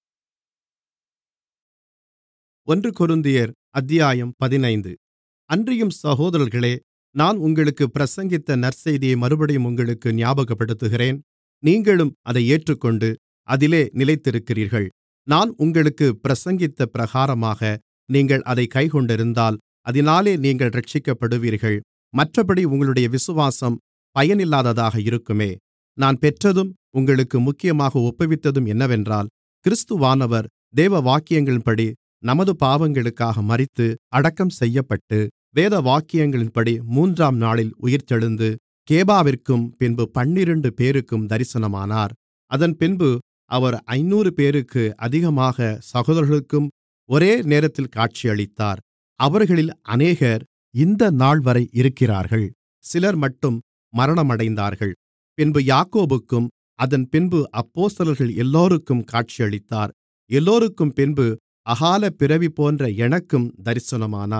ஒன்று கொருந்தியர் அத்தியாயம் பதினைந்து அன்றியும் சகோதரர்களே நான் உங்களுக்கு பிரசங்கித்த நற்செய்தியை மறுபடியும் உங்களுக்கு ஞாபகப்படுத்துகிறேன் நீங்களும் அதை ஏற்றுக்கொண்டு அதிலே நிலைத்திருக்கிறீர்கள் நான் உங்களுக்கு பிரசங்கித்த பிரகாரமாக நீங்கள் அதை கைக்கொண்டிருந்தால் அதினாலே நீங்கள் இரட்சிக்கப்படுவீர்கள் மற்றபடி உங்களுடைய விசுவாசம் பயனில்லாததாக இருக்குமே நான் பெற்றதும் உங்களுக்கு முக்கியமாக ஒப்புவித்ததும் என்னவென்றால் கிறிஸ்துவானவர் தேவ வாக்கியங்களின்படி நமது பாவங்களுக்காக மரித்து அடக்கம் செய்யப்பட்டு வேத வாக்கியங்களின்படி மூன்றாம் நாளில் உயிர்த்தெழுந்து கேபாவிற்கும் பின்பு பன்னிரண்டு பேருக்கும் தரிசனமானார் அதன்பின்பு அவர் ஐநூறு பேருக்கு அதிகமாக சகோதரர்களுக்கும் ஒரே நேரத்தில் காட்சியளித்தார் அவர்களில் அநேகர் இந்த நாள்வரை இருக்கிறார்கள் சிலர் மட்டும் மரணமடைந்தார்கள் பின்பு யாக்கோபுக்கும் அதன்பின்பு அப்போஸ்தலர்கள் எல்லோருக்கும் காட்சியளித்தார் எல்லோருக்கும் பின்பு அகால பிறவி போன்ற எனக்கும் தரிசனமானார்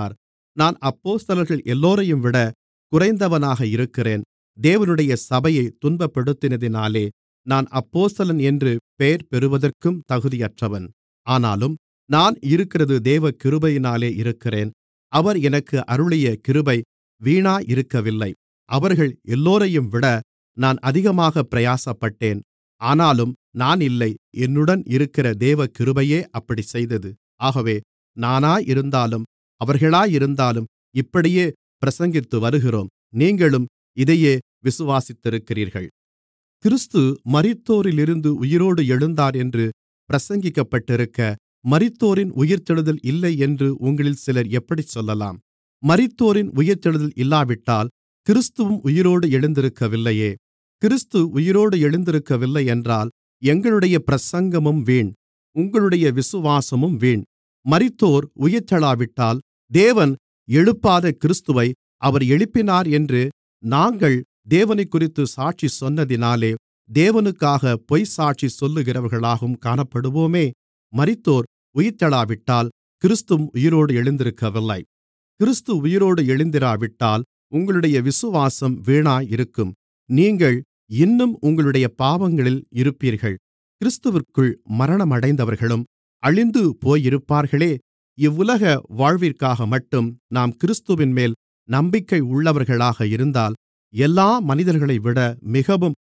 நான் அப்போஸ்தலர்கள் எல்லோரையும்விட குறைந்தவனாக இருக்கிறேன் தேவனுடைய சபையைத் துன்பப்படுத்தினதினாலே நான் அப்போஸ்தலன் என்று பெயர் பெறுவதற்கும் தகுதியற்றவன் ஆனாலும் நான் இருக்கிறது தேவகிருபையினாலே இருக்கிறேன் அவர் எனக்கு அருளிய கிருபை வீணாயிருக்கவில்லை அவர்கள் எல்லோரையும்விட நான் அதிகமாகப் பிரயாசப்பட்டேன் ஆனாலும் நான் இல்லை என்னுடன் இருக்கிற தேவகிருபையே அப்படிச் செய்தது ஆகவே நானாயிருந்தாலும் அவர்களாயிருந்தாலும் இப்படியே பிரசங்கித்து வருகிறோம் நீங்களும் இதையே விசுவாசித்திருக்கிறீர்கள் கிறிஸ்து மரித்தோரிலிருந்து உயிரோடு எழுந்தார் என்று பிரசங்கிக்கப்பட்டிருக்க மரித்தோரின் உயிர்த்தெழுதல் இல்லை என்று உங்களில் சிலர் எப்படிச் சொல்லலாம் மரித்தோரின் உயிர்த்தெழுதல் இல்லாவிட்டால் கிறிஸ்துவும் உயிரோடு எழுந்திருக்கவில்லையே கிறிஸ்து உயிரோடு எழுந்திருக்கவில்லை என்றால் எங்களுடைய பிரசங்கமும் வீண் உங்களுடைய விசுவாசமும் வீண் மரித்தோர் உயிர்த்தெழாவிட்டால் தேவன் எழுப்பாத கிறிஸ்துவை அவர் எழுப்பினார் என்று நாங்கள் தேவனைக்குறித்து சாட்சி சொன்னதினாலே தேவனுக்காக பொய்ச்சாட்சி சொல்லுகிறவர்களாகவும் காணப்படுவோமே மரித்தோர் உயிர்த்தெழாவிட்டால் கிறிஸ்துவும் உயிரோடு எழுந்திருக்கவில்லை கிறிஸ்து உயிரோடு எழுந்திராவிட்டால் உங்களுடைய விசுவாசம் வீணாயிருக்கும் நீங்கள் இன்னும் உங்களுடைய பாவங்களில் இருப்பீர்கள் கிறிஸ்துவிற்குள் மரணமடைந்தவர்களும் அழிந்து போயிருப்பார்களே இவ்வுலக வாழ்விற்காக மட்டும் நாம் கிறிஸ்துவின்மேல் நம்பிக்கை உள்ளவர்களாக இருந்தால் எல்லா மனிதர்களைவிட மிகவும்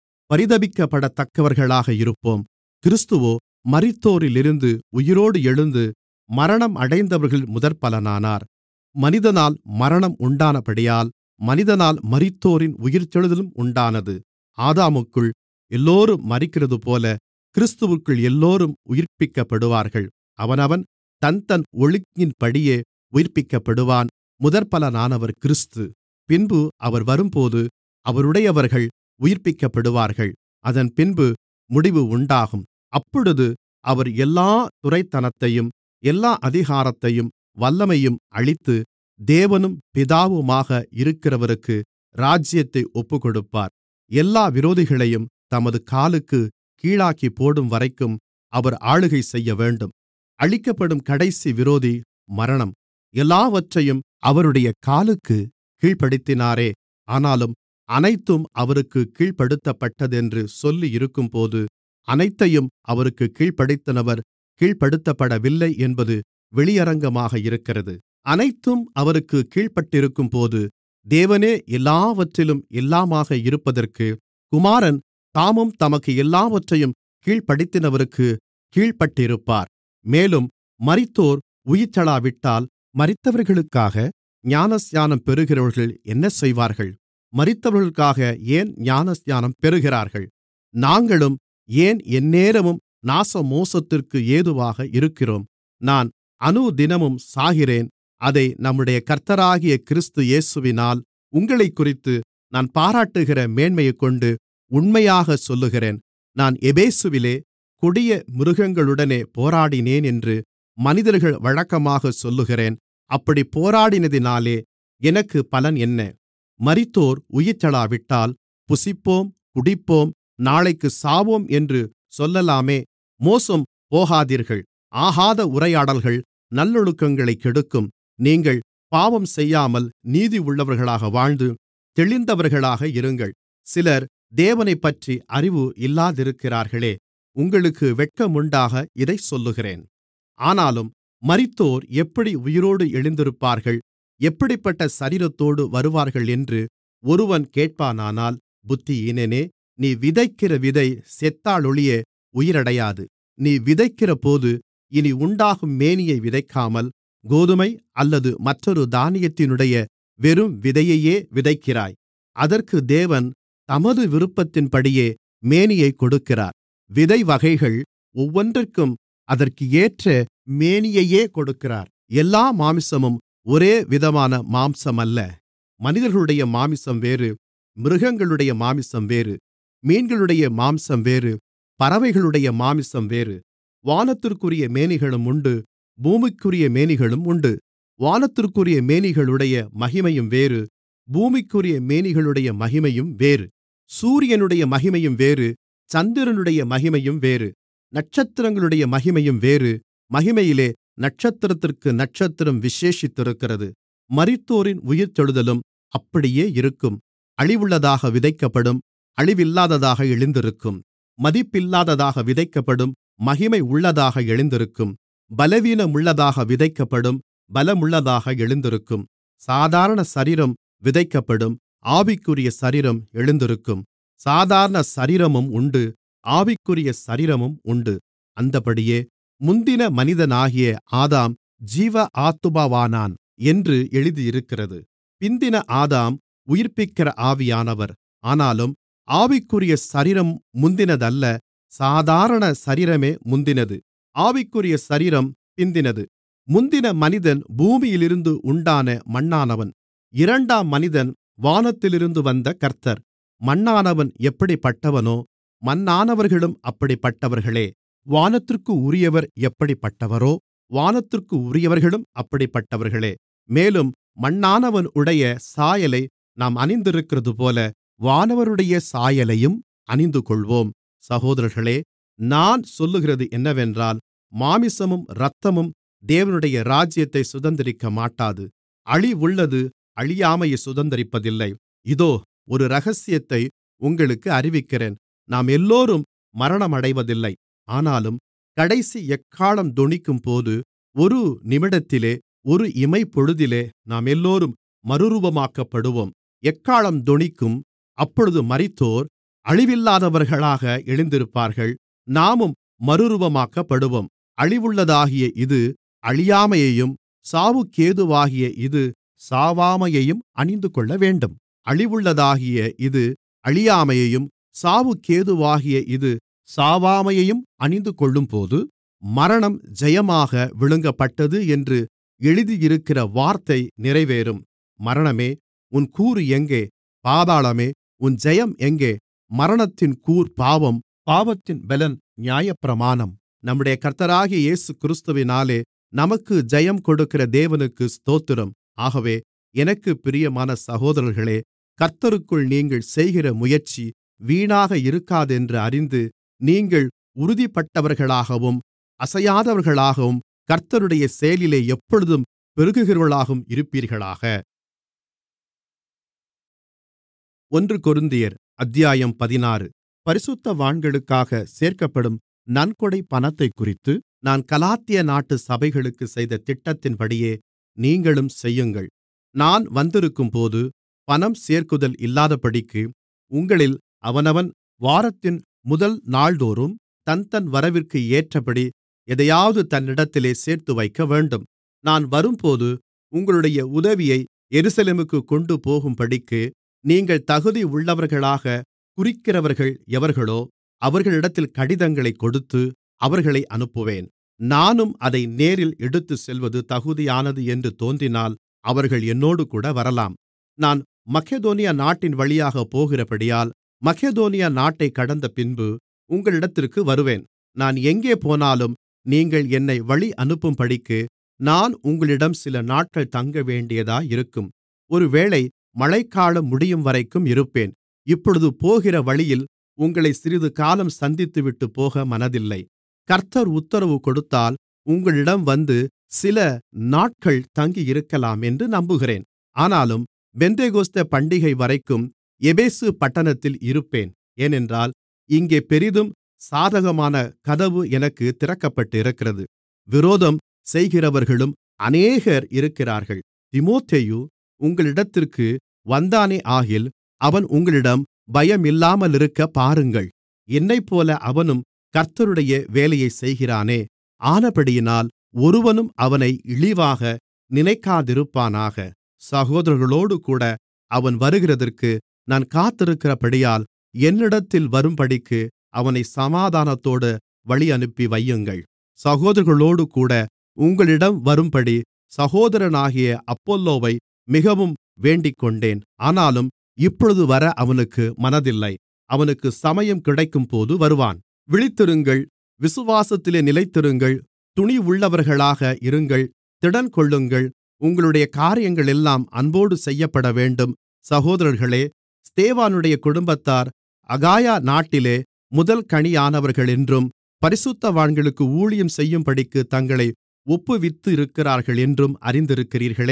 பரிதபிக்கப்படத்தக்கவர்களாக இருப்போம் கிறிஸ்துவோ மரித்தோரிலிருந்து உயிரோடு எழுந்து மரணம் அடைந்தவர்கள் முதற்பலனானார் மனிதனால் மரணம் உண்டானபடியால் மனிதனால் மரித்தோரின் உயிர்த்தெழுதலும் உண்டானது ஆதாமுக்குள் எல்லோரும் மரிக்கிறதுபோல கிறிஸ்துவுக்குள் எல்லோரும் உயிர்ப்பிக்கப்படுவார்கள் அவனவன் தன்தன் ஒழுங்கின்படியே உயிர்ப்பிக்கப்படுவான் முதற்பலனானவர் கிறிஸ்து பின்பு அவர் வரும்போது அவருடையவர்கள் உயிர்ப்பிக்கப்படுவார்கள் அதன் பின்பு முடிவு உண்டாகும் அப்பொழுது அவர் எல்லா துரைத்தனத்தையும் எல்லா அதிகாரத்தையும் வல்லமையும் அழித்து தேவனும் பிதாவுமாக இருக்கிறவருக்கு ராஜ்யத்தை ஒப்புக்கொடுப்பார் எல்லா விரோதிகளையும் தமது காலுக்கு கீழாக்கி போடும்வரைக்கும் அவர் ஆளுகை செய்யவேண்டும் அழிக்கப்படும் கடைசி விரோதி மரணம் எல்லாவற்றையும் அவருடைய காலுக்கு கீழ்ப்படுத்தினாரே ஆனாலும் அனைத்தும் அவருக்கு கீழ்ப்படுத்தப்பட்டதென்று சொல்லியிருக்கும்போது அனைத்தையும் அவருக்கு கீழ்ப்படுத்தினவர் கீழ்ப்படுத்தப்படவில்லை என்பது வெளியரங்கமாக இருக்கிறது அனைத்தும் அவருக்கு கீழ்ப்பட்டிருக்கும்போது தேவனே எல்லாவற்றிலும் எல்லாமாக இருப்பதற்கு குமாரன் தாமும் தமக்கு எல்லாவற்றையும் கீழ்ப்படுத்தினவருக்கு கீழ்ப்பட்டிருப்பார் மேலும் மரித்தோர் உயிர்த்தெழாவிட்டால் மரித்தவர்களுக்காக ஞானஸ்நானம் பெறுகிறவர்கள் என்ன செய்வார்கள் மரித்தவர்களுக்காக ஏன் ஞானஸ்நானம் பெறுகிறார்கள் நாங்களும் ஏன் எந்நேரமும் நாசமோசத்திற்கு ஏதுவாக இருக்கிறோம் நான் அனுதினமும் சாகிறேன் அதை நம்முடைய கர்த்தராகிய கிறிஸ்து இயேசுவினால் உங்களைக்குறித்து நான் பாராட்டுகிற மேன்மையைக்கொண்டு உண்மையாகச் சொல்லுகிறேன் நான் எபேசுவிலே கொடிய மிருகங்களுடனே போராடினேன் என்று மனிதர்கள் வழக்கமாகச் சொல்லுகிறேன் அப்படி போராடினதினாலே எனக்கு பலன் என்ன மரித்தோர் உயிர்த்தெழாவிட்டால் புசிப்போம் குடிப்போம் நாளைக்கு சாவோம் என்று சொல்லலாமே மோசம் போகாதீர்கள் ஆகாத உரையாடல்கள் நல்லொழுக்கங்களைக் கெடுக்கும் நீங்கள் பாவம் செய்யாமல் நீதியுள்ளவர்களாக வாழ்ந்து தெளிந்தவர்களாக இருங்கள் சிலர் தேவனைப்பற்றி அறிவு இல்லாதிருக்கிறார்களே உங்களுக்கு வெட்கமுண்டாக இதைச் சொல்லுகிறேன் ஆனாலும் மரித்தோர் எப்படி உயிரோடு எழுந்திருப்பார்கள் எப்படிப்பட்ட சரீரத்தோடு வருவார்கள் என்று ஒருவன் கேட்பானானால் புத்தியீனனே நீ விதைக்கிற விதை செத்தாலொழிய உயிரடையாது நீ விதைக்கிறபோது இனி உண்டாகும் மேனியை விதைக்காமல் கோதுமை அல்லது மற்றொரு தானியத்தினுடைய வெறும் விதையையே விதைக்கிறாய் அதற்கு தேவன் தமது விருப்பத்தின்படியே மேனியைக் கொடுக்கிறார் விதை வகைகள் ஒவ்வொன்றிற்கும் அதற்கு ஏற்ற மேனியையே கொடுக்கிறார் எல்லா மாமிசமும் ஒரே விதமான மாம்சமல்ல மனிதர்களுடைய மாமிசம் வேறு மிருகங்களுடைய மாமிசம் வேறு மீன்களுடைய மாம்சம் வேறு பறவைகளுடைய மாமிசம் வேறு வானத்திற்குரிய மேனிகளும் உண்டு பூமிக்குரிய மேனிகளும் உண்டு வானத்திற்குரிய மேனிகளுடைய மகிமையும் வேறு பூமிக்குரிய மேனிகளுடைய மகிமையும் வேறு சூரியனுடைய மகிமையும் வேறு சந்திரனுடைய மகிமையும் வேறு நட்சத்திரங்களுடைய மகிமையும் வேறு மகிமையிலே நட்சத்திரத்திற்கு நட்சத்திரம் விசேஷித்திருக்கிறது மரித்தோரின் உயிர்த்தெழுதலும் அப்படியே இருக்கும் அழிவுள்ளதாக விதைக்கப்படும் அழிவில்லாததாக எழுந்திருக்கும் மதிப்பில்லாததாக விதைக்கப்படும் மகிமை உள்ளதாக எழுந்திருக்கும் பலவீனமுள்ளதாக விதைக்கப்படும் பலமுள்ளதாக எழுந்திருக்கும் சாதாரண சரீரம் விதைக்கப்படும் ஆவிக்குரிய சரீரம் எழுந்திருக்கும் சாதாரண சரீரமும் உண்டு ஆவிக்குரிய சரீரமும் உண்டு அந்தப்படியே முந்தின மனிதனாகிய ஆதாம் ஜீவ ஆத்துமாவானான் என்று எழுதியிருக்கிறது பிந்தின ஆதாம் உயிர்ப்பிக்கிற ஆவியானவர் ஆனாலும் ஆவிக்குரிய சரீரம் முந்தினதல்ல சாதாரண சரீரமே முந்தினது ஆவிக்குரிய சரீரம் பிந்தினது முந்தின மனிதன் பூமியிலிருந்து உண்டான மண்ணானவன் இரண்டாம் மனிதன் வானத்திலிருந்து வந்த கர்த்தர் மண்ணானவன் எப்படிப்பட்டவனோ மண்ணானவர்களும் அப்படிப்பட்டவர்களே வானத்திற்கு உரியவர் எப்படிப்பட்டவரோ வானத்திற்கு உரியவர்களும் அப்படிப்பட்டவர்களே மேலும் மண்ணானவன் உடைய சாயலை நாம் அணிந்திருக்கிறதுபோல வானவருடைய சாயலையும் அணிந்துகொள்வோம் சகோதரர்களே நான் சொல்லுகிறது என்னவென்றால் மாமிசமும் இரத்தமும் தேவனுடைய ராஜ்யத்தை சுதந்திரிக்க மாட்டாது அழிவுள்ளது அழியாமையை சுதந்திரிப்பதில்லை இதோ ஒரு இரகசியத்தை உங்களுக்கு அறிவிக்கிறேன் நாம் எல்லோரும் மரணமடைவதில்லை ஆனாலும் கடைசி எக்காளம் தொனிக்கும்போது ஒரு நிமிடத்திலே ஒரு இமைப்பொழுதிலே நாம் எல்லோரும் மறுரூபமாக்கப்படுவோம் எக்காளம் தொனிக்கும் அப்பொழுது மரித்தோர் அழிவில்லாதவர்களாக எழுந்திருப்பார்கள் நாமும் மறுரூபமாக்கப்படுவோம் அழிவுள்ளதாகிய இது அழியாமையையும் சாவுக்கேதுவாகிய இது சாவாமையையும் அணிந்துகொள்ளவேண்டும் அழிவுள்ளதாகிய இது அழியாமையையும் சாவுக்கேதுவாகிய இது சாவாமையையும் அணிந்துகொள்ளும்போது மரணம் ஜெயமாக விழுங்கப்பட்டது என்று எழுதியிருக்கிற வார்த்தை நிறைவேறும் மரணமே உன் கூறு எங்கே பாதாளமே உன் ஜெயம் எங்கே மரணத்தின் கூர் பாவம் பாவத்தின் பெலன் நியாயப்பிரமாணம் நம்முடைய கர்த்தராகிய இயேசு கிறிஸ்துவினாலே நமக்கு ஜெயம் கொடுக்கிற தேவனுக்கு ஸ்தோத்திரம் ஆகவே எனக்கு பிரியமான சகோதரர்களே கர்த்தருக்குள் நீங்கள் செய்கிற முயற்சி வீணாக இருக்காதென்று அறிந்து நீங்கள் உறுதிப்பட்டவர்களாகவும் அசையாதவர்களாகவும் கர்த்தருடைய செயலிலே எப்பொழுதும் பெருகுகிறவர்களாகவும் இருப்பீர்களாக ஒன்று கொருந்தியர் அத்தியாயம் பதினாறு பரிசுத்தவான்களுக்காக சேர்க்கப்படும் நன்கொடை பணத்தைக்குறித்து நான் கலாத்திய நாட்டு சபைகளுக்கு செய்த திட்டத்தின்படியே நீங்களும் செய்யுங்கள் நான் வந்திருக்கும்போது பணம் சேர்க்குதல் இல்லாதபடிக்கு உங்களில் அவனவன் வாரத்தின் முதல் நாள்தோறும் தன்தன் வரவிற்கு ஏற்றபடி எதையாவது தன்னிடத்திலே சேர்த்து வைக்கவேண்டும் நான் வரும்போது உங்களுடைய உதவியை எருசலேமுக்கு கொண்டு போகும்படிக்கு நீங்கள் தகுதி உள்ளவர்களாக குறிக்கிறவர்கள் எவர்களோ அவர்களிடத்தில் கடிதங்களைக் கொடுத்து அவர்களை அனுப்புவேன் நானும் அதை நேரில் எடுத்துச் செல்வது தகுதியானது என்று தோன்றினால் அவர்கள் என்னோடுகூட வரலாம் நான் மக்கெதோனியா நாட்டின் வழியாக போகிறபடியால் மக்கெதோனியா நாட்டைக் கடந்தபின்பு உங்களிடத்திற்கு வருவேன் நான் எங்கே போனாலும் நீங்கள் என்னை வழி அனுப்பும்படிக்கு நான் உங்களிடம் சில நாட்கள் தங்கவேண்டியதாயிருக்கும் ஒருவேளை மழைக்காலம் முடியும்வரைக்கும் இருப்பேன் இப்பொழுது போகிற வழியில் உங்களை சிறிது காலம் சந்தித்துவிட்டு போக மனதில்லை கர்த்தர் உத்தரவு கொடுத்தால் உங்களிடம் வந்து சில நாட்கள் தங்கியிருக்கலாம் என்று நம்புகிறேன் ஆனாலும் பெந்தெகோஸ்தே பண்டிகை வரைக்கும் எபேசு பட்டணத்தில் இருப்பேன் ஏனென்றால் இங்கே பெரிதும் சாதகமான கதவு எனக்கு திறக்கப்பட்டிருக்கிறது விரோதம் செய்கிறவர்களும் அநேகர் இருக்கிறார்கள் தீமோத்தேயு உங்களிடத்திற்கு வந்தானே ஆகில் அவன் உங்களிடம் பயமில்லாமலிருக்க பாருங்கள் என்னைப்போல அவனும் கர்த்தருடைய வேலையைச் செய்கிறானே ஆனபடியினால் ஒருவனும் அவனை இழிவாக நினைக்காதிருப்பானாக சகோதரர்களோடுகூட அவன் வருகிறதற்கு நான் காத்திருக்கிறபடியால் என்னிடத்தில் வரும்படிக்கு அவனை சமாதானத்தோடு வழியனுப்பி வையுங்கள் சகோதரர்களோடுகூட உங்களிடம் வரும்படி சகோதரனாகிய அப்பொல்லோவை மிகவும் வேண்டிக்கொண்டேன் ஆனாலும் இப்பொழுது வர அவனுக்கு மனதில்லை அவனுக்கு சமயம் கிடைக்கும்போது வருவான் விழித்திருங்கள் விசுவாசத்திலே நிலைத்திருங்கள் துணிவுள்ளவர்களாக இருங்கள் திடன்கொள்ளுங்கள் உங்களுடைய காரியங்களெல்லாம் அன்போடு செய்யப்படவேண்டும் சகோதரர்களே ஸ்தேவானுடைய குடும்பத்தார் அகாயா நாட்டிலே முதல் கனியானவர்களென்றும் பரிசுத்தவான்களுக்கு ஊழியம் செய்யும்படிக்கு தங்களை ஒப்புவித்திருக்கிறார்கள் என்றும் அறிந்திருக்கிறீர்களே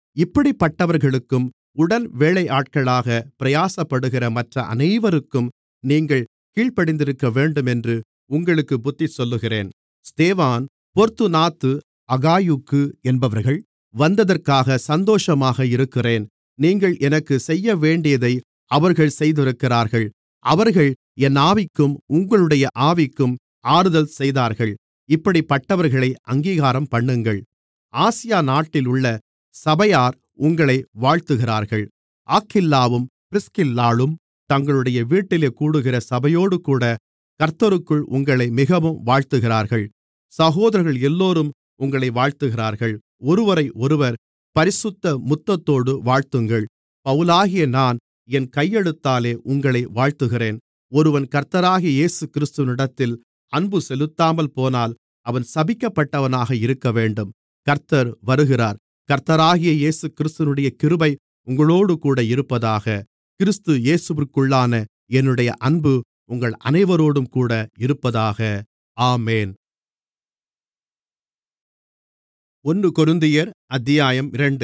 இப்படிப்பட்டவர்களுக்கும் உடன் வேலையாட்களாக பிரயாசப்படுகிற மற்ற அனைவருக்கும் நீங்கள் கீழ்ப்படிந்திருக்கவேண்டுமென்று உங்களுக்குப் புத்திசொல்லுகிறேன் ஸ்தேவான் பொர்த்துனாத்து அகாயுக்கு என்பவர்கள் வந்ததற்காக சந்தோஷமாக இருக்கிறேன் நீங்கள் எனக்குச் செய்யவேண்டியதை அவர்கள் செய்திருக்கிறார்கள் அவர்கள் என் ஆவிக்கும் உங்களுடைய ஆவிக்கும் ஆறுதல் செய்தார்கள் இப்படிப்பட்டவர்களை அங்கீகாரம்பண்ணுங்கள் ஆசியா நாட்டிலுள்ள சபையார் உங்களை வாழ்த்துகிறார்கள் ஆக்கில்லாவும் பிரிஸ்கில்லாளும் தங்களுடைய வீட்டிலே கூடுகிற சபையோடுகூட கர்த்தருக்குள் உங்களை மிகவும் வாழ்த்துகிறார்கள் சகோதரர்கள் எல்லோரும் உங்களை வாழ்த்துகிறார்கள் ஒருவரையொருவர் பரிசுத்த முத்தத்தோடு வாழ்த்துங்கள் பவுலாகிய நான் என் கையெழுத்தாலே உங்களை வாழ்த்துகிறேன் ஒருவன் கர்த்தராகிய இயேசுகிறிஸ்துவினிடத்தில் அன்பு செலுத்தாமல் போனால் அவன் சபிக்கப்பட்டவனாக இருக்கவேண்டும் கர்த்தர் வருகிறார் கர்த்தராகிய இயேசுகிறிஸ்துவினுடைய கிருபை உங்களோடுகூட இருப்பதாக கிறிஸ்து இயேசுவிற்குள்ளான என்னுடைய அன்பு உங்கள் அனைவரோடும் கூட இருப்பதாக ஆமென் ஒன்று கொரிந்தியர் அத்தியாயம் இரண்டு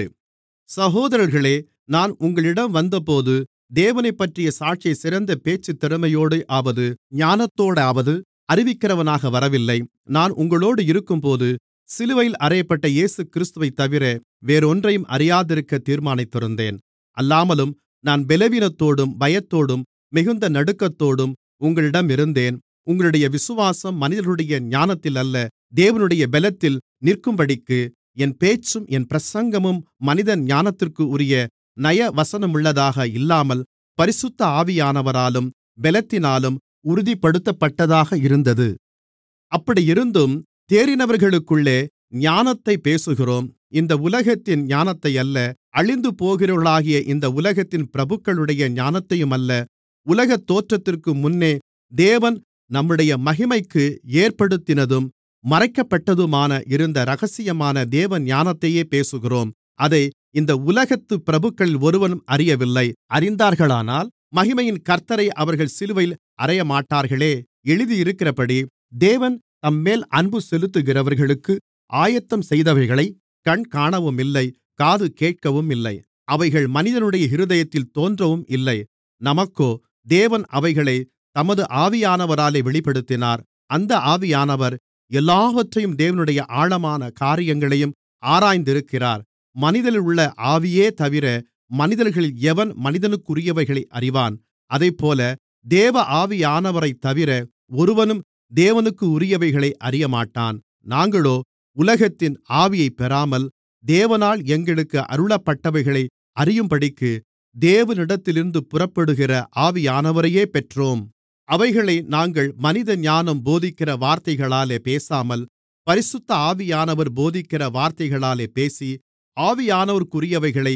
சகோதரர்களே நான் உங்களிடம் வந்தபோது தேவனைப்பற்றிய சாட்சியை சிறந்த பேச்சுத் திறமையோடாவது ஞானத்தோடாவது அறிவிக்கிறவனாக வரவில்லை நான் உங்களோடு இருக்கும்போது சிலுவையில் அறையப்பட்ட இயேசுகிறிஸ்துவைத் தவிர வேறொன்றையும் அறியாதிருக்க தீர்மானித்திருந்தேன் அல்லாமலும் நான் பலவீனத்தோடும் பயத்தோடும் மிகுந்த நடுக்கத்தோடும் உங்களிடம் இருந்தேன் உங்களுடைய விசுவாசம் மனிதர்களுடைய ஞானத்தில் அல்ல தேவனுடைய பலத்தில் நிற்கும்படிக்கு என் பேச்சும் என் பிரசங்கமும் மனித ஞானத்திற்கு உரிய நயவசனமுள்ளதாக இல்லாமல் பரிசுத்த ஆவியானவராலும் பலத்தினாலும் உறுதிப்படுத்தப்பட்டதாக இருந்தது அப்படியிருந்தும் தேறினவர்களுக்குள்ளே ஞானத்தைப் பேசுகிறோம் இந்த உலகத்தின் ஞானத்தை அல்ல அழிந்துபோகிறவர்களாகிய இந்த உலகத்தின் பிரபுக்களுடைய ஞானத்தையுமல்ல உலகத் தோற்றத்திற்கு முன்னே தேவன் நம்முடைய மகிமைக்கு ஏற்படுத்தினதும் மறைக்கப்பட்டதுமான இருந்த இரகசியமான தேவ ஞானத்தையே பேசுகிறோம் அதை இந்த உலகத்துப் பிரபுக்களில் ஒருவனும் அறியவில்லை அறிந்தார்களானால் மகிமையின் கர்த்த்தரை அவர்கள் சிலுவையில் அறையமாட்டார்களே எழுதியிருக்கிறபடி தேவன் தம்மேல் அன்பு செலுத்துகிறவர்களுக்கு ஆயத்தம் செய்தவைகளை கண் காணவுமில்லை காது கேட்கவுமில்லை அவைகள் மனிதனுடைய இருதயத்தில் தோன்றவும் இல்லை நமக்கோ தேவன் அவைகளை தமது ஆவியானவராலே வெளிப்படுத்தினார் அந்த ஆவியானவர் எல்லாவற்றையும் தேவனுடைய ஆழமான காரியங்களையும் ஆராய்ந்திருக்கிறார் மனிதனிலுள்ள ஆவியே தவிர மனிதர்களில் எவன் மனிதனுக்குரியவைகளை அறிவான் அதைப்போல தேவ ஆவியானவரைத் தவிர ஒருவனும் தேவனுக்கு உரியவைகளை அறியமாட்டான் நாங்களோ உலகத்தின் ஆவியைப் பெறாமல் தேவனால் எங்களுக்கு அருளப்பட்டவைகளை அறியும்படிக்கு தேவனிடத்திலிருந்து புறப்படுகிற ஆவியானவரையே பெற்றோம் அவைகளை நாங்கள் மனித ஞானம் போதிக்கிற வார்த்தைகளாலே பேசாமல் பரிசுத்த ஆவியானவர் போதிக்கிற வார்த்தைகளாலே பேசி ஆவியானவருக்குரியவைகளை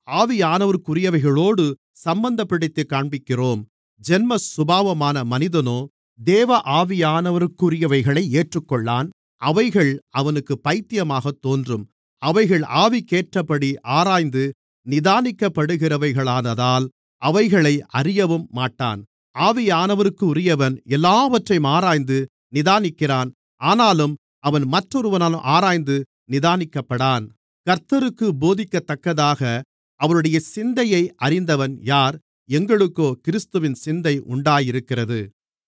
ஆவியானவருக்குரியவைகளோடு சம்பந்தப்படுத்திக் காண்பிக்கிறோம் ஜென்ம சுபாவமான மனிதனோ தேவ ஆவியானவருக்குரியவைகளை ஏற்றுக்கொள்ளான் அவைகள் அவனுக்குப் பைத்தியமாகத் தோன்றும் அவைகள் ஆவிக்கேற்றபடி ஆராய்ந்து நிதானிக்கப்படுகிறவைகளானதால் அவைகளை அறியவும் மாட்டான் ஆவியானவருக்குரியவன் எல்லாவற்றையும் ஆராய்ந்து நிதானிக்கிறான் ஆனாலும் அவன் மற்றொருவனால் ஆராய்ந்து நிதானிக்கப்படான் கர்த்தருக்குப் போதிக்கத்தக்கதாக அவருடைய சிந்தையை அறிந்தவன் யார் எங்களுக்கோ கிறிஸ்துவின் சிந்தை உண்டாயிருக்கிறது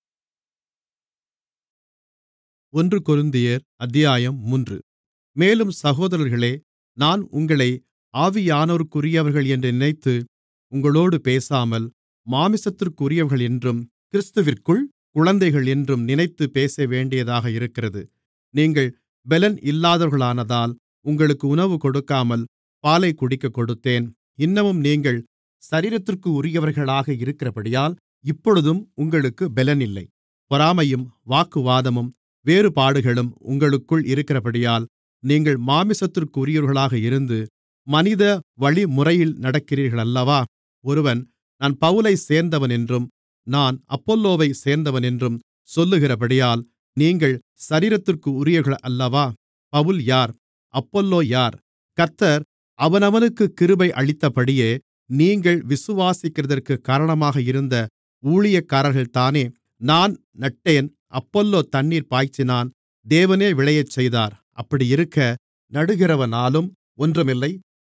ஒன்று கொரிந்தியர் அத்தியாயம் மூன்று மேலும் சகோதரர்களே நான் உங்களை ஆவியானோருக்குரியவர்கள் என்று நினைத்து உங்களோடு பேசாமல் மாமிசத்திற்குரியவர்கள் என்றும் கிறிஸ்துவிற்குள் குழந்தைகள் என்றும் நினைத்து பேசவேண்டியதாக இருக்கிறது நீங்கள் பெலன் இல்லாதவர்களானதால் உங்களுக்கு உணவு கொடுக்காமல் பாலை குடிக்கக் கொடுத்தேன் இன்னமும் நீங்கள் சரீரத்திற்கு உரியவர்களாக இருக்கிறபடியால் இப்பொழுதும் உங்களுக்கு பெலன் இல்லை பொறாமையும் வாக்குவாதமும் வேறுபாடுகளும் உங்களுக்குள் இருக்கிறபடியால் நீங்கள் மாமிசத்திற்குரியவர்களாக இருந்து மனித வழிமுறையில் நடக்கிறீர்களல்லவா ஒருவன் நான் பவுலைச் சேர்ந்தவனென்றும் நான் அப்பொல்லோவைச் சேர்ந்தவனென்றும் சொல்லுகிறபடியால் நீங்கள் சரீரத்திற்கு உரியவர்கள் அல்லவா பவுல் யார் அப்பொல்லோ யார் கர்த்தர் அவனவனுக்குக் கிருபை அளித்தபடியே நீங்கள் விசுவாசிக்கிறதற்குக் காரணமாக இருந்த ஊழியக்காரர்கள்தானே நான் நட்டேன் அப்பொல்லோ தண்ணீர் பாய்ச்சினான் தேவனே விளையச் செய்தார் அப்படியிருக்க நடுகிறவனாலும் ஒன்றுமில்லை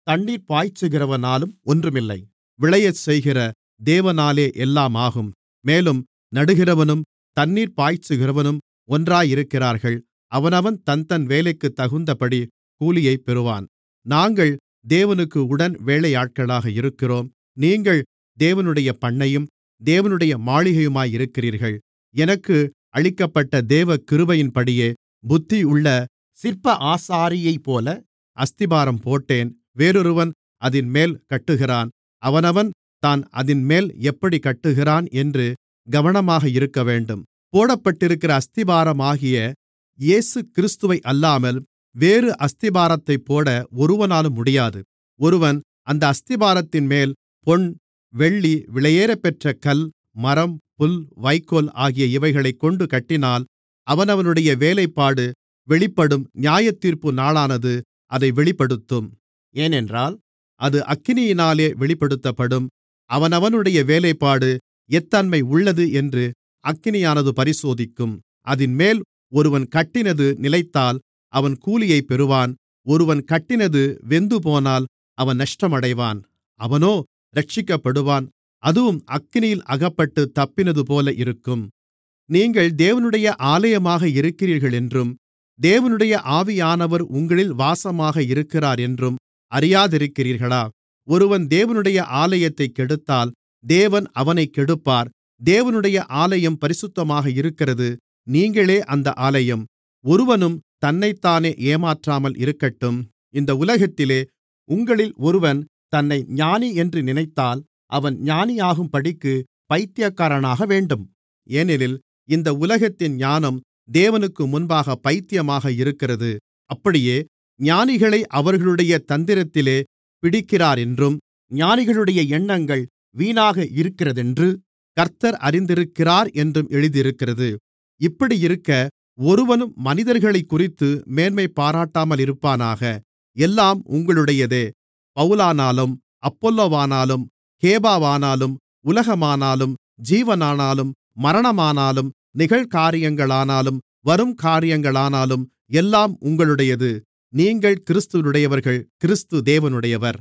தண்ணீர் பாய்ச்சுகிறவனாலும் ஒன்றுமில்லை விளையச்செய்கிற தேவனாலே எல்லாமாகும் மேலும் நடுகிறவனும் தண்ணீர் பாய்ச்சுகிறவனும் ஒன்றாயிருக்கிறார்கள் அவனவன் தன்தன் வேலைக்குத் தகுந்தபடி கூலியைப் பெறுவான் நாங்கள் தேவனுக்கு உடன் வேலையாட்களாக இருக்கிறோம் நீங்கள் தேவனுடைய பண்ணையும் தேவனுடைய மாளிகையுமாயிருக்கிறீர்கள் எனக்கு அளிக்கப்பட்ட தேவ கிருபையின்படியே புத்தியுள்ள சிற்ப ஆசாரியைப்போல அஸ்திபாரம் போட்டேன் வேறொருவன் அதின்மேல் கட்டுகிறான் அவனவன் தான் அதின்மேல் எப்படி கட்டுகிறான் என்று கவனமாக இருக்கவேண்டும் போடப்பட்டிருக்கிற அஸ்திபாரமாகிய இயேசு கிறிஸ்துவை அல்லாமல் வேறு அஸ்திபாரத்தைப் போட ஒருவனாலும் முடியாது ஒருவன் அந்த அஸ்திபாரத்தின்மேல் பொன் வெள்ளி விலையேறப்பெற்ற கல் மரம் புல் வைக்கோல் ஆகிய இவைகளைக் கொண்டு கட்டினால் அவனவனுடைய வேலைப்பாடு வெளிப்படும் நியாயத்தீர்ப்பு நாளானது அதை வெளிப்படுத்தும் ஏனென்றால் அது அக்கினியினாலே வெளிப்படுத்தப்படும் அவனவனுடைய வேலைப்பாடு எத்தன்மை உள்ளது என்று அக்கினியானது பரிசோதிக்கும் அதின்மேல் ஒருவன் கட்டினது நிலைத்தால் அவன் கூலியைப் பெறுவான் ஒருவன் கட்டினது வெந்துபோனால் அவன் நஷ்டமடைவான் அவனோ இரட்சிக்கப்படுவான் அதுவும் அக்கினியில் அகப்பட்டு தப்பினதுபோல இருக்கும் நீங்கள் தேவனுடைய ஆலயமாக இருக்கிறீர்களென்றும் தேவனுடைய ஆவியானவர் உங்களில் வாசமாக இருக்கிறார் என்றும் அறியாதிருக்கிறீர்களா ஒருவன் தேவனுடைய ஆலயத்தைக் கெடுத்தால் தேவன் அவனைக் கெடுப்பார் தேவனுடைய ஆலயம் பரிசுத்தமாக இருக்கிறது நீங்களே அந்த ஆலயம் ஒருவனும் தன்னைத்தானே ஏமாற்றாமல் இருக்கட்டும் இந்த உலகத்திலே உங்களில் ஒருவன் தன்னை ஞானி என்று நினைத்தால் அவன் ஞானியாகும்படிக்கு பைத்தியக்காரனாக வேண்டும் ஏனெனில் இந்த உலகத்தின் ஞானம் தேவனுக்கு முன்பாக பைத்தியமாக இருக்கிறது அப்படியே ஞானிகளை அவர்களுடைய தந்திரத்திலே பிடிக்கிறாரென்றும் ஞானிகளுடைய எண்ணங்கள் வீணாக இருக்கிறதென்று கர்த்தர் அறிந்திருக்கிறார் என்றும் எழுதியிருக்கிறது இப்படியிருக்க ஒருவனும் மனிதர்களைக்குறித்து மேன்மை பாராட்டாமல் இருப்பானாக எல்லாம் உங்களுடையதே பவுலானாலும் அப்பொல்லோவானாலும் கேபாவானாலும் உலகமானாலும் ஜீவனானாலும் மரணமானாலும் நிகழ்காரியங்களானாலும் வரும் காரியங்களானாலும் எல்லாம் உங்களுடையது நீங்கள் கிறிஸ்துவினுடையவர்கள் கிறிஸ்து தேவனுடையவர்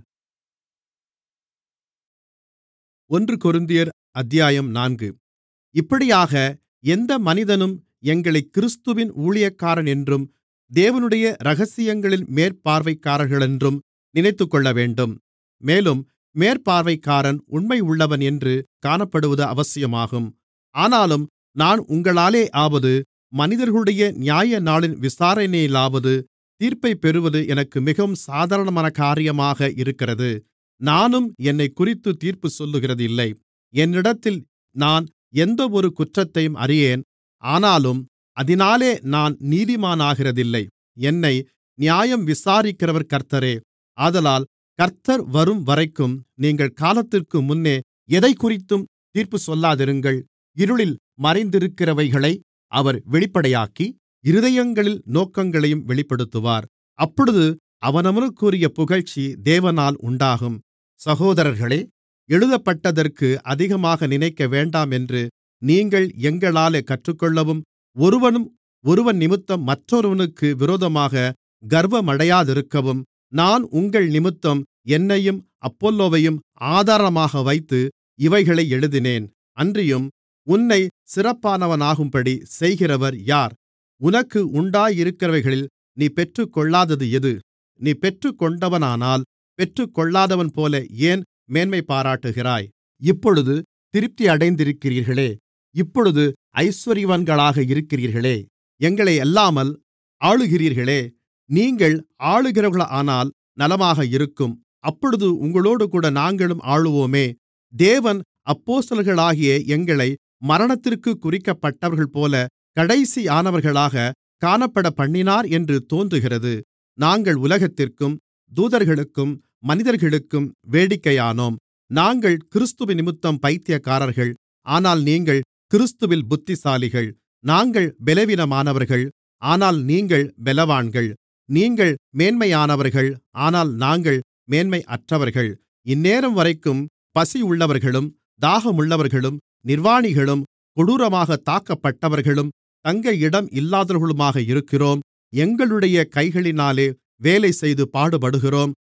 ஒன்று கொரிந்தியர் அத்தியாயம் நான்கு இப்படியாக எந்த மனிதனும் எங்களைக் கிறிஸ்துவின் ஊழியக்காரன் என்றும் தேவனுடைய இரகசியங்களில் மேற்பார்வைக்காரர்களென்றும் நினைத்துக்கொள்ளவேண்டும் மேலும் மேற்பார்வைக்காரன் உண்மையுள்ளவன் என்று காணப்படுவது அவசியமாகும் ஆனாலும் நான் உங்களாலேயாவது மனிதர்களுடைய நியாயநாளின் விசாரணையிலாவது தீர்ப்பைப் பெறுவது எனக்கு மிகவும் சாதாரணமான காரியமாக இருக்கிறது நானும் என்னைக்குறித்து தீர்ப்பு சொல்லுகிறதில்லை என்னிடத்தில் நான் எந்தவொரு குற்றத்தையும் அறியேன் ஆனாலும் அதினாலே நான் நீதிமானாகிறதில்லை என்னை நியாயம் விசாரிக்கிறவர் கர்த்தரே ஆதலால் கர்த்தர் வரும்வரைக்கும் நீங்கள் காலத்திற்கு முன்னே எதைக்குறித்தும் தீர்ப்பு சொல்லாதிருங்கள் இருளில் மறைந்திருக்கிறவைகளை அவர் வெளிப்படையாக்கி இருதயங்களில் நோக்கங்களையும் வெளிப்படுத்துவார் அப்பொழுது அவனவனுக்குரிய புகழ்ச்சி தேவனால் உண்டாகும் சகோதரர்களே எழுதப்பட்டதற்கு அதிகமாக நினைக்க வேண்டாம் என்று நீங்கள் எங்களாலே கற்றுக்கொள்ளவும் ஒருவனும் ஒருவன் நிமித்தம் மற்றொருவனுக்கு விரோதமாக கர்வமடையாதிருக்கவும் நான் உங்கள் நிமித்தம் என்னையும் அப்பொல்லோவையும் ஆதாரமாக வைத்து இவைகளை எழுதினேன் அன்றியும் உன்னை சிறப்பானவனாகும்படி செய்கிறவர் யார் உனக்கு உண்டாயிருக்கிறவைகளில் நீ பெற்றுக்கொள்ளாதது எது நீ பெற்றுக்கொண்டவனானால் பெற்றுக்கொள்ளாதவன்போல ஏன் மேன்மை பாராட்டுகிறாய் இப்பொழுது திருப்தியடைந்திருக்கிறீர்களே இப்பொழுது ஐசுவரியவான்களாக இருக்கிறீர்களே எங்களை அல்லாமல் ஆளுகிறீர்களே நீங்கள் ஆளுகிறவர்களானால் நலமாக இருக்கும் அப்பொழுது உங்களோடுகூட நாங்களும் ஆளுவோமே தேவன் அப்போஸ்தலர்களாகிய எங்களை மரணத்திற்குக் குறிக்கப்பட்டவர்கள்போல கடைசியானவர்களாக காணப்படப்பண்ணினார் என்று தோன்றுகிறது நாங்கள் உலகத்திற்கும் தூதர்களுக்கும் மனிதர்களுக்கும் வேடிக்கையானோம் நாங்கள் கிறிஸ்துவினிமித்தம் பைத்தியக்காரர்கள் ஆனால் நீங்கள் கிறிஸ்துவில் புத்திசாலிகள் நாங்கள் பலவீனமானவர்கள் ஆனால் நீங்கள் பலவான்கள் நீங்கள் மேன்மையானவர்கள் ஆனால் நாங்கள் மேன்மையற்றவர்கள் இந்நேரம்வரைக்கும் பசியுள்ளவர்களும் தாகமுள்ளவர்களும் நிர்வாணிகளும் கொடூரமாகத் தாக்கப்பட்டவர்களும் தங்க இடம் இல்லாதவர்களுமாக இருக்கிறோம் எங்களுடைய கைகளினாலே வேலைசெய்து பாடுபடுகிறோம்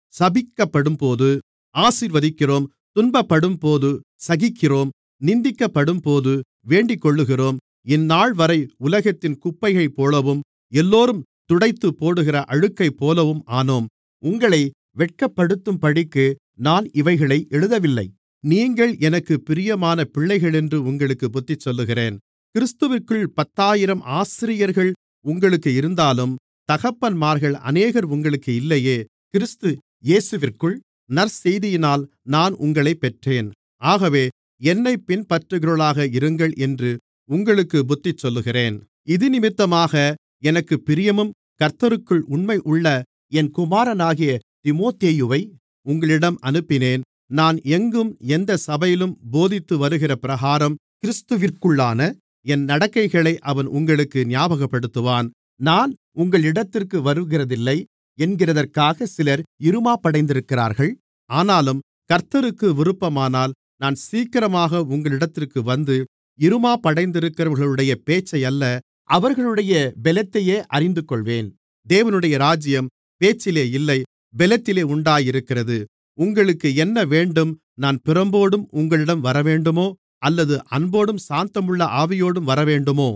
சபிக்கப்படும்போது ஆசீர்வதிக்கிறோம் துன்பப்படும்போது சகிக்கிறோம் நிந்திக்கப்படும்போது வேண்டிக்கொள்ளுகிறோம் இந்நாள்வரை உலகத்தின் குப்பையைப்போலவும் எல்லோரும் துடைத்துப் போடுகிற அழுக்கைப்போலவும் ஆனோம் உங்களை வெட்கப்படுத்தும்படிக்கு நான் இவைகளை எழுதவில்லை நீங்கள் எனக்குப் பிரியமான பிள்ளைகளென்று உங்களுக்குப் புத்திசொல்லுகிறேன் கிறிஸ்துவிற்குள் பத்தாயிரம் ஆசிரியர்கள் உங்களுக்கு இருந்தாலும் தகப்பன்மார்கள் அநேகர் உங்களுக்கு இல்லையே கிறிஸ்து இயேசுவிற்குள் நற்செய்தியினால் நான் உங்களைப் பெற்றேன் ஆகவே என்னைப் பின்பற்றுகிறவர்களாக இருங்கள் என்று உங்களுக்குப் புத்திசொல்லுகிறேன் இதினிமித்தமாக எனக்குப் பிரியமும் கர்த்தருக்குள் உண்மையுள்ள என் குமாரனாகிய தீமோத்தேயுவை உங்களிடம் அனுப்பினேன் நான் எங்கும் எந்த சபையிலும் போதித்து வருகிற பிரகாரம் கிறிஸ்துவிற்குள்ளான என் நடக்கைகளை அவன் உங்களுக்கு ஞாபகப்படுத்துவான் நான் உங்களிடத்திற்கு வருகிறதில்லை என்கிறதற்காக சிலர் இறுமாப்படைந்திருக்கிறார்கள் ஆனாலும் கர்த்தருக்கு விருப்பமானால் நான் சீக்கிரமாக உங்களிடத்திற்கு வந்து இறுமாப்படைந்திருக்கிறவர்களுடைய பேச்சையல்ல அவர்களுடைய பெலத்தையே அறிந்துகொள்வேன் தேவனுடைய ராஜ்யம் பேச்சிலே இல்லை பெலத்திலே உண்டாயிருக்கிறது உங்களுக்கு என்ன வேண்டும் நான் பிரம்போடும் உங்களிடம் வரவேண்டுமோ அல்லது அன்போடும் சாந்தமுள்ள ஆவியோடும் வரவேண்டுமோ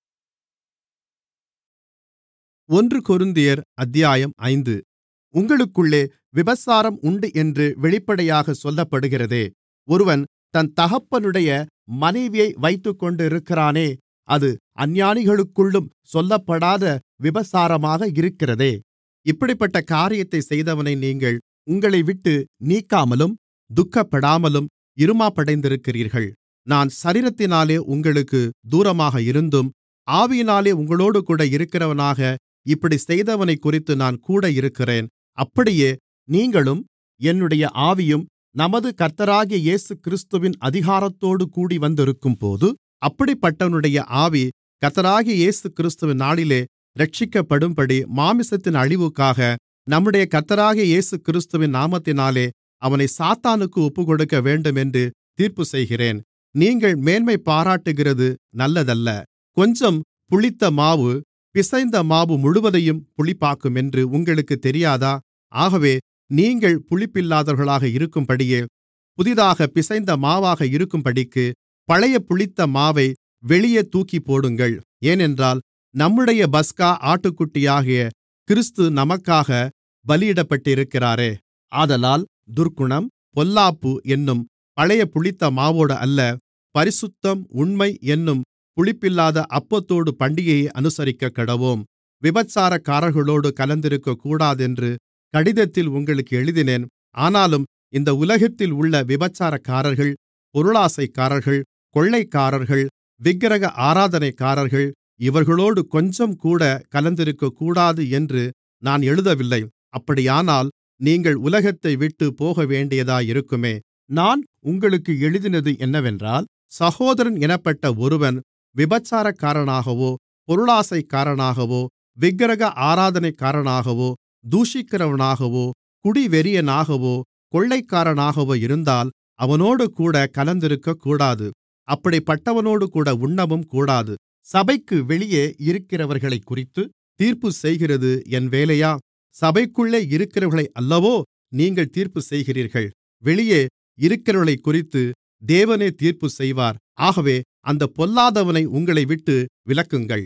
ஒன்று கொரிந்தியர் அத்தியாயம் ஐந்து உங்களுக்குள்ளே விபசாரம் உண்டு என்று வெளிப்படையாகச் சொல்லப்படுகிறதே ஒருவன் தன் தகப்பனுடைய மனைவியை வைத்துக்கொண்டிருக்கிறானே அது அஞ்ஞானிகளுக்குள்ளும் சொல்லப்படாத விபசாரமாக இருக்கிறதே இப்படிப்பட்ட காரியத்தைச் செய்தவனை நீங்கள் உங்களைவிட்டு நீக்காமலும் துக்கப்படாமலும் இறுமாப்படைந்திருக்கிறீர்கள் நான் சரீரத்தினாலே உங்களுக்குத் தூரமாக இருந்தும் ஆவியினாலே உங்களோடுகூட இருக்கிறவனாக இப்படிச் செய்தவனைக்குறித்து நான் கூட இருக்கிறேன் அப்படியே நீங்களும் என்னுடைய ஆவியும் நமது கர்த்தராகிய இயேசுகிறிஸ்துவின் அதிகாரத்தோடு கூடி வந்திருக்கும்போது அப்படிப்பட்டவனுடைய ஆவி கர்த்தராகிய இயேசுகிறிஸ்துவின் நாளிலே இரட்சிக்கப்படும்படி மாம்சத்தின் அழிவுக்காக நம்முடைய கர்த்தராகிய இயேசுகிறிஸ்துவின் நாமத்தினாலே அவனை சாத்தானுக்கு ஒப்புக்கொடுக்கவேண்டும் என்று தீர்ப்புச்செய்கிறேன் நீங்கள் மேன்மை பாராட்டுகிறது நல்லதல்ல கொஞ்சம் புளித்த மாவு பிசைந்த மாவு முழுவதையும் புளிப்பாக்கும் என்று உங்களுக்குத் தெரியாதா ஆகவே நீங்கள் புளிப்பில்லாதவர்களாக இருக்கும்படியே புதிதாக பிசைந்த மாவாக இருக்கும்படிக்கு பழைய புளித்த மாவை வெளியே தூக்கிப்போடுங்கள் ஏனென்றால் நம்முடைய பஸ்கா ஆட்டுக்குட்டியாகிய கிறிஸ்து நமக்காக பலியிடப்பட்டிருக்கிறாரே ஆதலால் துர்க்குணம் பொல்லாப்பு என்னும் பழைய புளித்த மாவோடு அல்ல பரிசுத்தம் உண்மை என்னும் புளிப்பில்லாத அப்பத்தோடு பண்டிகையை அனுசரிக்கக்கடவோம் விபசாரக்காரர்களோடு கலந்திருக்கக்கூடாதென்று கடிதத்தில் உங்களுக்கு எழுதினேன் ஆனாலும் இந்த உலகத்தில் உள்ள விபசாரக்காரர்கள் பொருளாசைக்காரர்கள் கொள்ளைக்காரர்கள் விக்கிரக ஆராதனைக்காரர்கள் இவர்களோடு கொஞ்சம்கூட கலந்திருக்கக்கூடாது என்று நான் எழுதவில்லை அப்படியானால் நீங்கள் உலகத்தை விட்டுப் போகவேண்டியதாயிருக்குமே நான் உங்களுக்கு எழுதினது என்னவென்றால் சகோதரன் எனப்பட்ட ஒருவன் விபசாரக்காரனாகவோ பொருளாசைக்காரனாகவோ விக்கிரக ஆராதனைக்காரனாகவோ தூஷிக்கிறவனாகவோ குடிவெறியனாகவோ கொள்ளைக்காரனாகவோ இருந்தால் அவனோடுகூட கலந்திருக்கக்கூடாது அப்படிப்பட்டவனோடுகூட உண்ணவும் கூடாது சபைக்கு வெளியே இருக்கிறவர்களைக்குறித்து தீர்ப்பு செய்கிறது என் வேலையா சபைக்குள்ளே இருக்கிறவர்களை அல்லவோ நீங்கள் தீர்ப்பு செய்கிறீர்கள் வெளியே இருக்கிறவர்களைக்குறித்து தேவனே தீர்ப்பு செய்வார் ஆகவே அந்த பொல்லாதவனை உங்களை விட்டு விலக்குங்கள்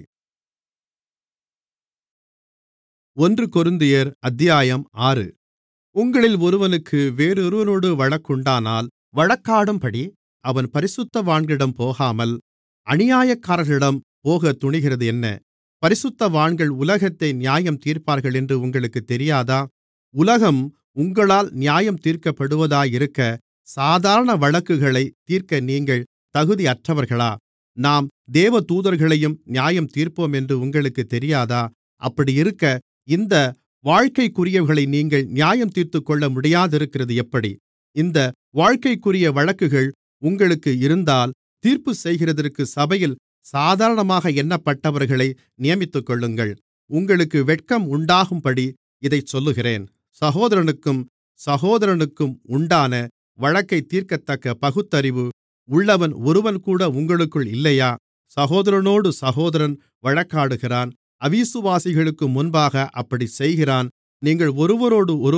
ஒன்று கொரிந்தியர் அத்தியாயம் ஆறு உங்களில் ஒருவனுக்கு வேறொருவனோடு வழக்குண்டானால் வழக்காடும்படி அவன் பரிசுத்தவான்களிடம் போகாமல் அநியாயக்காரர்களிடம் போகத் துணிகிறது என்ன பரிசுத்தவான்கள் உலகத்தை நியாயம் தீர்ப்பார்கள் என்று உங்களுக்குத் தெரியாதா உலகம் உங்களால் நியாயம் தீர்க்கப்படுவதாயிருக்க சாதாரண வழக்குகளைத் தீர்க்க நீங்கள் தகுதியற்றவர்களா நாம் தேவதூதர்களையும் நியாயம் தீர்ப்போம் என்று உங்களுக்குத் தெரியாதா அப்படியிருக்க இந்த வாழ்க்கைக்குரியவைகளை நீங்கள் நியாயம் தீர்த்துக்கொள்ள முடியாதிருக்கிறது எப்படி இந்த வாழ்க்கைக்குரிய வழக்குகள் உங்களுக்கு இருந்தால் தீர்ப்பு செய்கிறதற்கு சபையில் சாதாரணமாக எண்ணப்பட்டவர்களை நியமித்துக்கொள்ளுங்கள் உங்களுக்கு வெட்கம் உண்டாகும்படி இதைச் சொல்லுகிறேன் சகோதரனுக்கும் சகோதரனுக்கும் உண்டான வழக்கைத் தீர்க்கத்தக்க பகுத்தறிவு உள்ளவன் ஒருவன்கூட உங்களுக்குள் இல்லையா சகோதரனோடு சகோதரன் வழக்காடுகிறான் அவிசுவாசிகளுக்கு முன்பாக அப்படிச் செய்கிறான் நீங்கள் ஒருவரோடு ஒருவர்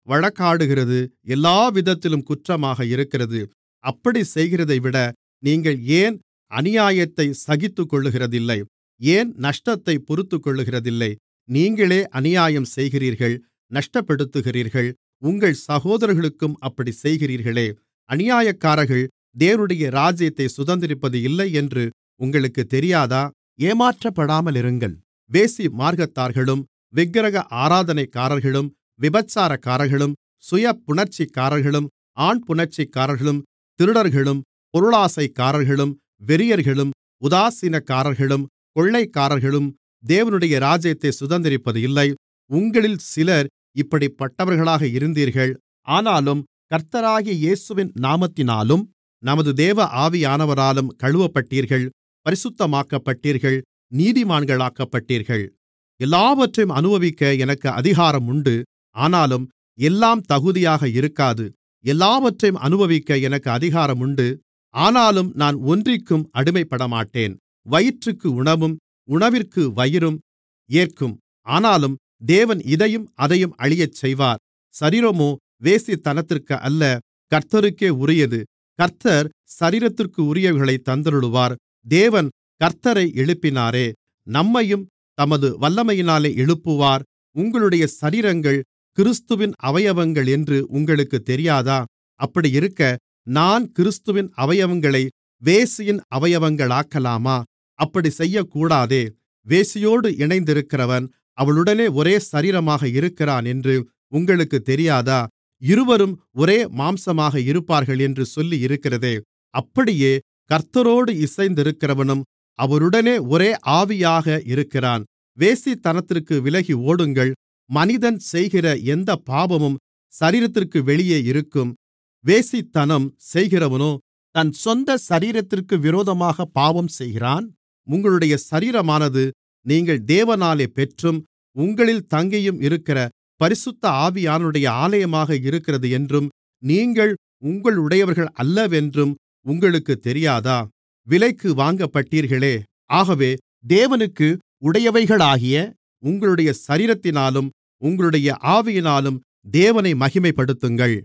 வழக்காடுகிறது எல்லாவிதத்திலும் குற்றமாக இருக்கிறது அப்படிச் செய்கிறதைவிட நீங்கள் ஏன் அநியாயத்தைச் சகித்துக்கொள்ளுகிறதில்லை ஏன் நஷ்டத்தைப் பொறுத்துக்கொள்ளுகிறதில்லை நீங்களே அநியாயம் செய்கிறீர்கள் நஷ்டப்படுத்துகிறீர்கள் உங்கள் சகோதரர்களுக்கும் அப்படிச் செய்கிறீர்களே அநியாயக்காரர்கள் தேவனுடைய ராஜ்யத்தைச் சுதந்தரிப்பது இல்லை என்று உங்களுக்குத் தெரியாதா ஏமாற்றப்படாமலிருங்கள் வேசிமார்க்கத்தார்களும் விக்கிரக ஆராதனைக்காரர்களும் விபசாரக்காரர்களும் சுயபுணர்ச்சிக்காரர்களும் ஆண்புணர்ச்சிக்காரர்களும் திருடர்களும் பொருளாசைக்காரர்களும் வெறியர்களும் உதாசீனக்காரர்களும் கொள்ளைக்காரர்களும் தேவனுடைய ராஜ்யத்தைச் சுதந்தரிப்பது இல்லை உங்களில் சிலர் இப்படிப்பட்டவர்களாக இருந்தீர்கள் ஆனாலும் கர்த்தராகிய இயேசுவின் நாமத்தினாலும் நமது தேவ ஆவியானவராலும் கழுவப்பட்டீர்கள் பரிசுத்தமாக்கப்பட்டீர்கள் நீதிமான்களாக்கப்பட்டீர்கள் எல்லாவற்றையும் அனுபவிக்க எனக்கு அதிகாரம் உண்டு ஆனாலும் எல்லாம் தகுதியாக இருக்காது எல்லாவற்றையும் அனுபவிக்க எனக்கு அதிகாரம் உண்டு ஆனாலும் நான் ஒன்றிற்கும் அடிமைப்படமாட்டேன் வயிற்றுக்கு உணவும் உணவிற்கு வயிறும் ஏற்கும் ஆனாலும் தேவன் இதையும் அதையும் அழியச் செய்வார் சரீரமோ வேசித்தனத்திற்கு அல்ல கர்த்தருக்கே உரியது கர்த்தர் சரீரத்திற்கு உரியவைகளைத் தந்தருளுவார் தேவன் கர்த்தரை எழுப்பினாரே நம்மையும் தமது வல்லமையினாலே எழுப்புவார் உங்களுடைய சரீரங்கள் கிறிஸ்துவின் அவயவங்கள் என்று உங்களுக்குத் தெரியாதா அப்படியிருக்க நான் கிறிஸ்துவின் அவயவங்களை வேசியின் அவயவங்களாக்கலாமா அப்படிச் செய்யக்கூடாதே வேசியோடு இணைந்திருக்கிறவன் அவளுடனே ஒரே சரீரமாக இருக்கிறான் என்று உங்களுக்குத் தெரியாதா இருவரும் ஒரே மாம்சமாக இருப்பார்கள் என்று சொல்லியிருக்கிறதே அப்படியே கர்த்தரோடு இசைந்திருக்கிறவனும் அவருடனே ஒரே ஆவியாக இருக்கிறான் வேசித்தனத்திற்கு விலகி ஓடுங்கள் மனிதன் செய்கிற எந்தப் பாவமும் சரீரத்திற்கு வெளியே இருக்கும் வேசித்தனம் செய்கிறவனோ தன் சொந்த சரீரத்திற்கு விரோதமாக பாவம் செய்கிறான் உங்களுடைய சரீரமானது நீங்கள் தேவனாலே பெற்றும் உங்களில் தங்கியும் இருக்கிற பரிசுத்த ஆவியானவருடைய ஆலயமாக இருக்கிறது என்றும் நீங்கள் உங்களுடையவர்கள் அல்லவென்றும் உங்களுக்குத் தெரியாதா விலைக்கு வாங்கப்பட்டீர்களே ஆகவே தேவனுக்கு உடையவைகளாகிய உங்களுடைய சரீரத்தினாலும் உங்களுடைய ஆவியினாலும் தேவனை மகிமைப்படுத்துங்கள்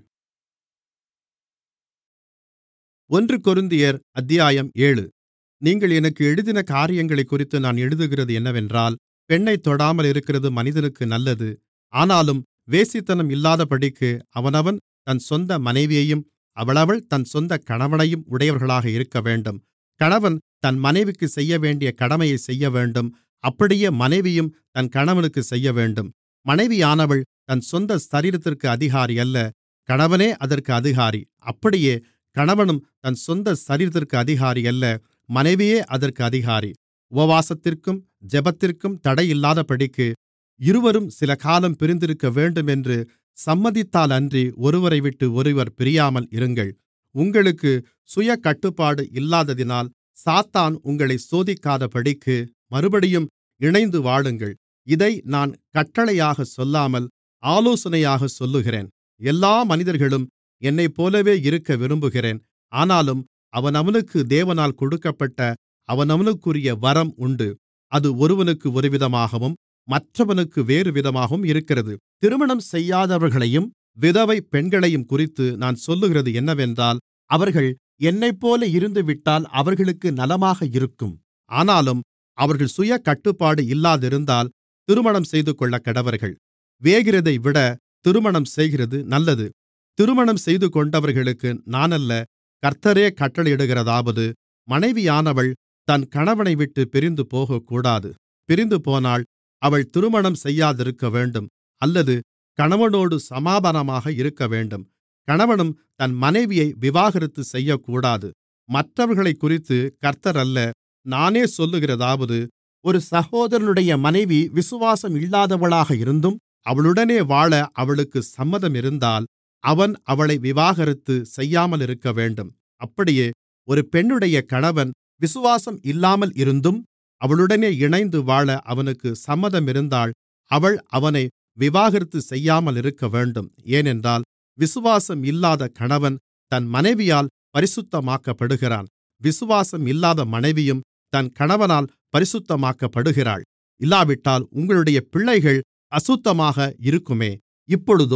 ஒன்று கொரிந்தியர் அத்தியாயம் ஏழு நீங்கள் எனக்கு எழுதின காரியங்களைக்குறித்து நான் எழுதுகிறது என்னவென்றால் பெண்ணைத் தொடாமல் இருக்கிறது மனிதனுக்கு நல்லது ஆனாலும் வேசித்தனம் இல்லாதபடிக்கு அவனவன் தன் சொந்த மனைவியையும் அவளவள் தன் சொந்த கணவனையும் உடையவர்களாக இருக்கவேண்டும் கணவன் தன் மனைவிக்கு செய்யவேண்டிய கடமையைச் செய்யவேண்டும் அப்படியே மனைவியும் தன் கணவனுக்குச் செய்யவேண்டும் மனைவியானவள் தன் சொந்த சரீரத்திற்கு அதிகாரி அல்ல கணவனே அதற்கு அதிகாரி அப்படியே கணவனும் தன் சொந்த சரீரத்திற்கு அதிகாரி அல்ல மனைவியே அதற்கு அதிகாரி உபவாசத்திற்கும் ஜெபத்திற்கும் தடையில்லாதபடிக்கு இருவரும் சிலகாலம் பிரிந்திருக்கவேண்டும் என்று சம்மதித்தாலன்றி ஒருவரைவிட்டு ஒருவர் பிரியாமல் இருங்கள் உங்களுக்கு சுயக்கட்டுப்பாடு இல்லாததினால் சாத்தான் உங்களைச் சோதிக்காதபடிக்கு மறுபடியும் இணைந்து வாழுங்கள் இதை நான் கட்டளையாகச் சொல்லாமல் ஆலோசனையாகச் சொல்லுகிறேன் எல்லா மனிதர்களும் என்னைப்போலவே இருக்க விரும்புகிறேன் ஆனாலும் அவனவனுக்கு தேவனால் கொடுக்கப்பட்ட அவனவனுக்குரிய வரம் உண்டு அது ஒருவனுக்கு ஒருவிதமாகவும் மற்றவனுக்கு வேறுவிதமாகவும் இருக்கிறது திருமணம் செய்யாதவர்களையும் விதவை பெண்களையும் குறித்து நான் சொல்லுகிறது என்னவென்றால் அவர்கள் என்னைப்போல இருந்துவிட்டால் அவர்களுக்கு நலமாக இருக்கும் ஆனாலும் அவர்கள் சுயக்கட்டுப்பாடு இல்லாதிருந்தால் திருமணம் செய்துகொள்ளக்கடவர்கள் வேகிறதைவிட திருமணம் செய்கிறது நல்லது திருமணம் செய்துகொண்டவர்களுக்கு நானல்ல கர்த்தரே கட்டளையிடுகிறதாவது மனைவியானவள் தன் கணவனைவிட்டு பிரிந்து போகக்கூடாது பிரிந்துபோனால் அவள் திருமணம் செய்யாதிருக்கவேண்டும் அல்லது கணவனோடு சமாதானமாக இருக்கவேண்டும் கணவனும் தன் மனைவியை விவாகரத்து செய்யக்கூடாது மற்றவர்களைக்குறித்து கர்த்தர் அல்ல நானே சொல்லுகிறதாவது ஒரு சகோதரனுடைய மனைவி விசுவாசம் இல்லாதவளாக இருந்தும் அவளுடனே வாழ அவளுக்கு சம்மதம் இருந்தால் அவன் அவளை விவாகரத்து செய்யாமலிருக்கவேண்டும் அப்படியே ஒரு பெண்ணுடைய கணவன் விசுவாசம் இல்லாமல் இருந்தும் அவளுடனே இணைந்து வாழ அவனுக்கு சம்மதம் இருந்தால் அவள் அவனை விவாகரத்து செய்யாமலிருக்கவேண்டும் ஏனென்றால் விசுவாசம் இல்லாத கணவன் தன் மனைவியால் பரிசுத்தமாக்கப்படுகிறான் விசுவாசம் இல்லாத மனைவியும் தன் கணவனால் பரிசுத்தமாக்கப்படுகிறாள் இல்லாவிட்டால் உங்களுடைய பிள்ளைகள் அசுத்தமாக இருக்குமே இப்பொழுதோ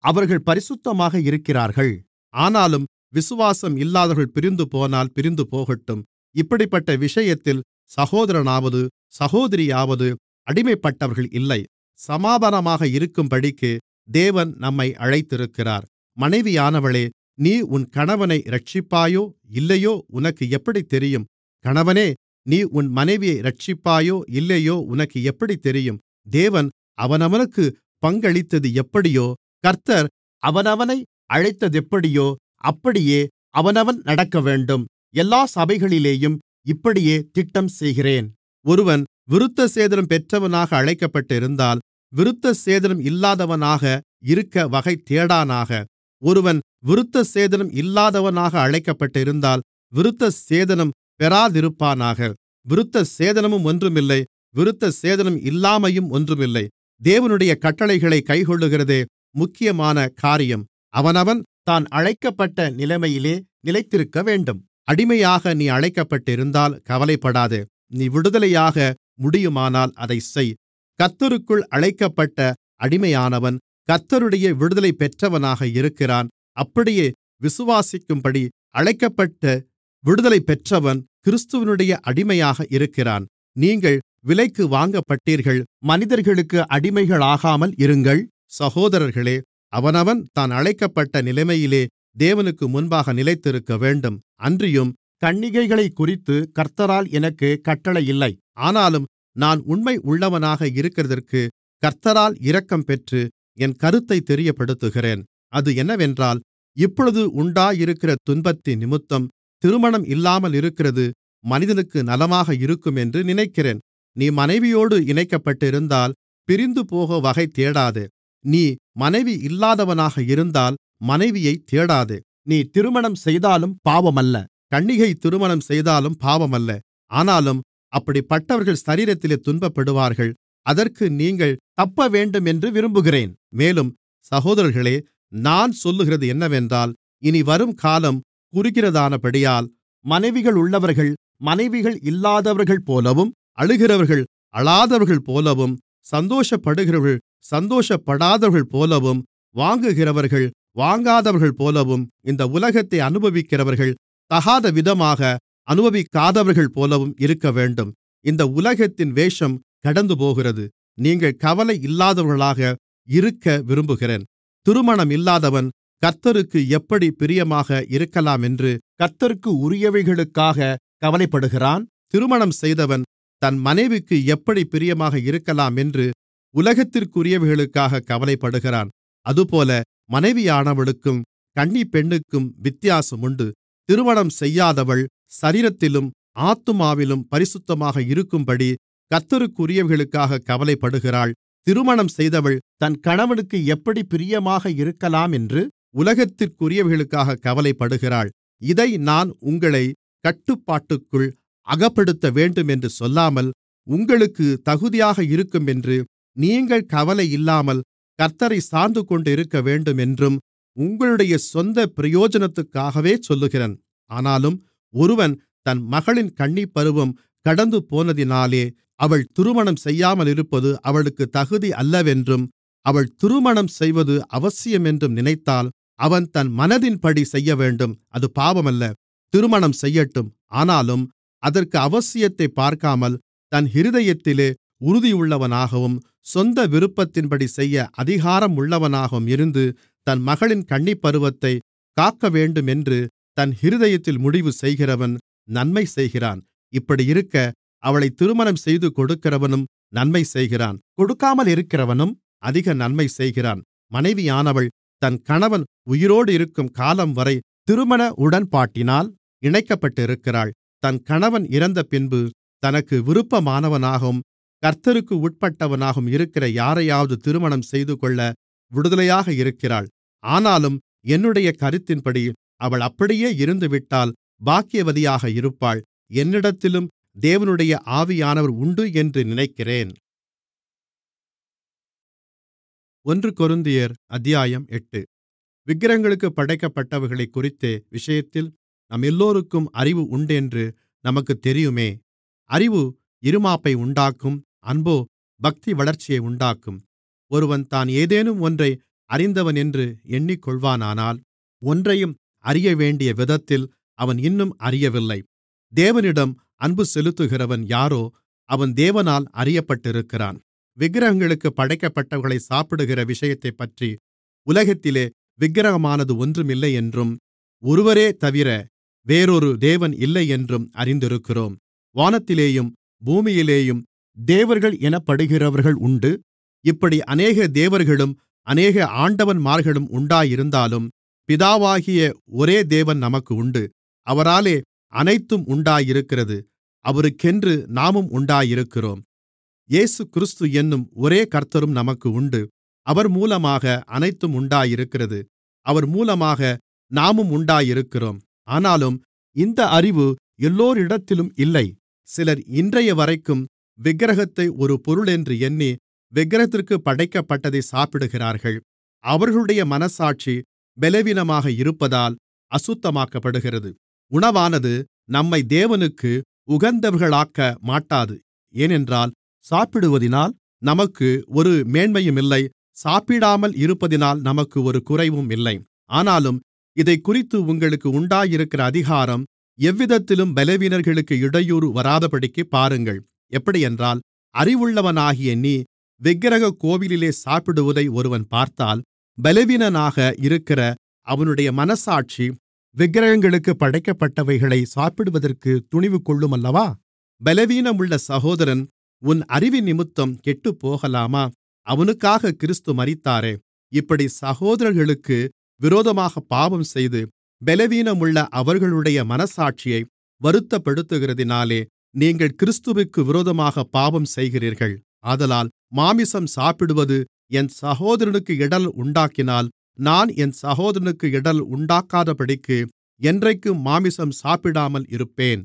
அவர்கள் பரிசுத்தமாக இருக்கிறார்கள் ஆனாலும் விசுவாசம் இல்லாதவர்கள் பிரிந்துபோனால் பிரிந்துபோகட்டும் இப்படிப்பட்ட விஷயத்தில் சகோதரனாவது சகோதரியாவது அடிமைப்பட்டவர்கள் இல்லை சமாதானமாக இருக்கும்படிக்கு தேவன் நம்மை அழைத்திருக்கிறார் மனைவியானவளே நீ உன் கணவனை இரட்சிப்பாயோ இல்லையோ உனக்கு எப்படித் தெரியும் கணவனே நீ உன் மனைவியை இரட்சிப்பாயோ இல்லையோ உனக்கு எப்படித் தெரியும் தேவன் அவனவனுக்கு பங்களித்தது எப்படியோ கர்த்தர் அவனவனை அழைத்ததெப்படியோ அப்படியே அவனவன் நடக்கவேண்டும் எல்லா சபைகளிலேயும் இப்படியே திட்டம் செய்கிறேன் ஒருவன் விருத்தசேதனம் பெற்றவனாக அழைக்கப்பட்டிருந்தால் விருத்தசேதனம் இல்லாதவனாக இருக்க வகை தேடானாக ஒருவன் விருத்தசேதனம் இல்லாதவனாக அழைக்கப்பட்டிருந்தால் விருத்தசேதனம் பெறாதிருப்பானாக விருத்தசேதனமும் ஒன்றுமில்லை விருத்தசேதனம் இல்லாமையும் ஒன்றுமில்லை தேவனுடைய கட்டளைகளைக் கைக்கொள்ளுகிறதே முக்கியமான காரியம் அவனவன் தான் அழைக்கப்பட்ட நிலைமையிலே நிலைத்திருக்கவேண்டும் அடிமையாக நீ அழைக்கப்பட்டிருந்தால் கவலைப்படாதே நீ விடுதலையாக முடியுமானால் அதைச் செய் கர்த்தருக்குள் அழைக்கப்பட்ட அடிமையானவன் கர்த்தருடைய விடுதலை பெற்றவனாக இருக்கிறான் அப்படியே விசுவாசிக்கும்படி அழைக்கப்பட்ட விடுதலை பெற்றவன் கிறிஸ்துவினுடைய அடிமையாக இருக்கிறான் நீங்கள் விலைக்கு வாங்கப்பட்டீர்கள் மனிதர்களுக்கு அடிமைகளாகாமல் இருங்கள் சகோதரர்களே அவனவன் தான் அழைக்கப்பட்ட நிலைமையிலே தேவனுக்கு முன்பாக நிலைத்திருக்கவேண்டும் அன்றியும் கன்னிகைகளைக்குறித்து கர்த்தரால் எனக்கு கட்டளை இல்லை ஆனாலும் நான் உண்மை உள்ளவனாக இருக்கிறதற்கு கர்த்தரால் இரக்கம் பெற்று என் கருத்தை தெரியப்படுத்துகிறேன் அது என்னவென்றால் இப்பொழுது உண்டாயிருக்கிற துன்பத்தின் நிமித்தம் திருமணம் இல்லாமல் இருக்கிறது மனிதனுக்கு நலமாக இருக்கும் என்று நினைக்கிறேன் நீ மனைவியோடு இணைக்கப்பட்டிருந்தால் பிரிந்துபோக வகை தேடாதே நீ மனைவி இல்லாதவனாக இருந்தால் மனைவியைத் தேடாதே நீ திருமணம் செய்தாலும் பாவமல்ல கன்னிகை திருமணம் செய்தாலும் பாவமல்ல ஆனாலும் அப்படிப்பட்டவர்கள் சரீரத்திலே துன்பப்படுவார்கள் அதற்கு நீங்கள் தப்பவேண்டும் என்று விரும்புகிறேன் மேலும் சகோதரர்களே நான் சொல்லுகிறது என்னவென்றால் இனி வரும் காலம் குறுகிறதானபடியால் மனைவிகள் உள்ளவர்கள் மனைவிகள் இல்லாதவர்கள் போலவும் அழுகிறவர்கள் அழாதவர்கள் போலவும் சந்தோஷப்படுகிறவர்கள் சந்தோஷப்படாதவர்கள் போலவும் வாங்குகிறவர்கள் வாங்காதவர்கள் போலவும் இந்த உலகத்தை அனுபவிக்கிறவர்கள் தகாத விதமாக அனுபவிக்காதவர்கள் போலவும் இருக்கவேண்டும் இந்த உலகத்தின் வேஷம் கடந்துபோகிறது நீங்கள் கவலை இல்லாதவர்களாக இருக்க விரும்புகிறேன் திருமணம் இல்லாதவன் கர்த்தருக்கு எப்படி பிரியமாக இருக்கலாமென்று கர்த்தருக்கு உரியவைகளுக்காக கவலைப்படுகிறான் திருமணம் செய்தவன் தன் மனைவிக்கு எப்படி பிரியமாக இருக்கலாமென்று உலகத்திற்குரியவைகளுக்காக கவலைப்படுகிறான் அதுபோல மனைவியானவளுக்கும் கன்னிப்பெண்ணுக்கும் வித்தியாசம் உண்டு திருமணம் செய்யாதவள் சரீரத்திலும் ஆத்துமாவிலும் பரிசுத்தமாக இருக்கும்படி கர்த்தருக்குரியவைகளுக்காக கவலைப்படுகிறாள் திருமணம் செய்தவள் தன் கணவனுக்கு எப்படி பிரியமாக இருக்கலாமென்று உலகத்திற்குரியவைகளுக்காக கவலைப்படுகிறாள் இதை நான் உங்களை கட்டுப்பாட்டுக்குள் அகப்படுத்தவேண்டும் என்று சொல்லாமல் உங்களுக்கு தகுதியாக இருக்கும் என்று நீங்கள் கவலை இல்லாமல் கர்த்தரை சார்ந்துகொண்டிருக்கவேண்டும் என்றும் உங்களுடைய சொந்த பிரயோஜனத்துக்காகவே சொல்லுகிறேன் ஆனாலும் ஒருவன் தன் மகளின் கன்னிப்பருவம் கடந்துபோனதினாலே அவள் திருமணம் செய்யாமலிருப்பது அவளுக்கு தகுதி அல்லவென்றும் அவள் திருமணம் செய்வது அவசியமென்றும் நினைத்தால் அவன் தன் மனதின்படி செய்யவேண்டும் அது பாவமல்ல திருமணம் செய்யட்டும் ஆனாலும் அதற்கு அவசியத்தைப் பார்க்காமல் தன் இருதயத்திலே உறுதியுள்ளவனாகவும் சொந்த விருப்பத்தின்படி செய்ய அதிகாரம் உள்ளவனாகவும் இருந்து தன் மகளின் கன்னிப்பருவத்தைக் காக்கவேண்டுமென்று தன் இருதயத்தில் முடிவு செய்கிறவன் நன்மை செய்கிறான் இப்படியிருக்க அவளை திருமணம் செய்து கொடுக்கிறவனும் நன்மை செய்கிறான் கொடுக்காமல் இருக்கிறவனும் அதிக நன்மை செய்கிறான் மனைவியானவள் தன் கணவன் உயிரோடு இருக்கும் காலம்வரை திருமண உடன்பாட்டினால் இணைக்கப்பட்டிருக்கிறாள் தன் கணவன் இறந்தபின்பு தனக்கு விருப்பமானவனாகவும் கர்த்தருக்கு உட்பட்டவனாகவும் இருக்கிற யாரையாவது திருமணம் செய்துகொள்ள விடுதலையாக இருக்கிறாள் ஆனாலும் என்னுடைய கருத்தின்படி அவள் அப்படியே இருந்துவிட்டால் பாக்கியவதியாக இருப்பாள் என்னிடத்திலும் தேவனுடைய ஆவியானவர் உண்டு என்று நினைக்கிறேன் ஒன்று கொருந்தியர் அத்தியாயம் எட்டு விக்கிரகங்களுக்குப் படைக்கப்பட்டவைகளைக் குறித்த விஷயத்தில் நம்மெல்லோருக்கும் அறிவு உண்டென்று நமக்குத் தெரியுமே அறிவு இருமாப்பை உண்டாக்கும் அன்போ பக்தி வளர்ச்சியை உண்டாக்கும் ஒருவன் தான் ஏதேனும் ஒன்றை அறிந்தவன் என்று எண்ணிக்கொள்வானானால் ஒன்றையும் அறியவேண்டிய விதத்தில் அவன் இன்னும் அறியவில்லை தேவனிடம் அன்பு செலுத்துகிறவன் யாரோ அவன் தேவனால் அறியப்பட்டிருக்கிறான் விக்கிரகங்களுக்குப் படைக்கப்பட்டவைகளை சாப்பிடுகிற விஷயத்தைப்பற்றி உலகத்திலே விக்கிரகமானது ஒன்றுமில்லையென்றும் ஒருவரே தவிர வேறொரு தேவன் இல்லையென்றும் அறிந்திருக்கிறோம் வானத்திலேயும் பூமியிலேயும் தேவர்கள் எனப்படுகிறவர்கள் உண்டு இப்படி அநேக தேவர்களும் அநேக ஆண்டவன்மார்களும் உண்டாயிருந்தாலும் பிதாவாகிய ஒரே தேவன் நமக்கு உண்டு அவராலே அனைத்தும் உண்டாயிருக்கிறது அவருக்கென்று நாமும் உண்டாயிருக்கிறோம் இயேசுகிறிஸ்து என்னும் ஒரே கர்த்தரும் நமக்கு உண்டு அவர் மூலமாக அனைத்தும் உண்டாயிருக்கிறது அவர் மூலமாக நாமும் உண்டாயிருக்கிறோம் ஆனாலும் இந்த அறிவு எல்லோரிடத்திலும் இல்லை சிலர் இன்றையவரைக்கும் விக்கிரகத்தை ஒரு பொருளென்று எண்ணி விக்கிரகத்திற்குப் படைக்கப்பட்டதை சாப்பிடுகிறார்கள் அவர்களுடைய மனச்சாட்சி பலவீனமாக இருப்பதால் அசுத்தமாக்கப்படுகிறது உணவானது நம்மை தேவனுக்கு உகந்தவர்களாக்க மாட்டாது ஏனென்றால் சாப்பிடுவதினால் நமக்கு ஒரு மேன்மையுமில்லை சாப்பிடாமல் இருப்பதினால் நமக்கு ஒரு குறைவும் இல்லை ஆனாலும் இதைக்குறித்து உங்களுக்கு உண்டாயிருக்கிற அதிகாரம் எவ்விதத்திலும் பலவீனர்களுக்கு இடையூறு வராதபடிக்கு பாருங்கள் எப்படியென்றால் அறிவுள்ளவனாகிய நீ விக்கிரகக் கோவிலிலே சாப்பிடுவதை ஒருவன் பார்த்தால் பலவீனனாக இருக்கிற அவனுடைய மனச்சாட்சி விக்கிரகங்களுக்குப் படைக்கப்பட்டவைகளை சாப்பிடுவதற்கு துணிவு கொள்ளுமல்லவா பலவீனமுள்ள சகோதரன் உன் அறிவினிமித்தம் கெட்டுப்போகலாமா அவனுக்காக கிறிஸ்து மரித்தாரே இப்படி சகோதரர்களுக்கு விரோதமாக பாவம் செய்து பலவீனமுள்ள அவர்களுடைய மனச்சாட்சியை வருத்தப்படுத்துகிறதினாலே நீங்கள் கிறிஸ்துவுக்கு விரோதமாக பாவம் செய்கிறீர்கள் ஆதலால் மாமிசம் சாப்பிடுவது என் சகோதரனுக்கு இடல் உண்டாக்கினால் நான் என் சகோதரனுக்கு இடல் உண்டாக்காதபடிக்கு என்றைக்கும் மாமிசம் சாப்பிடாமல் இருப்பேன்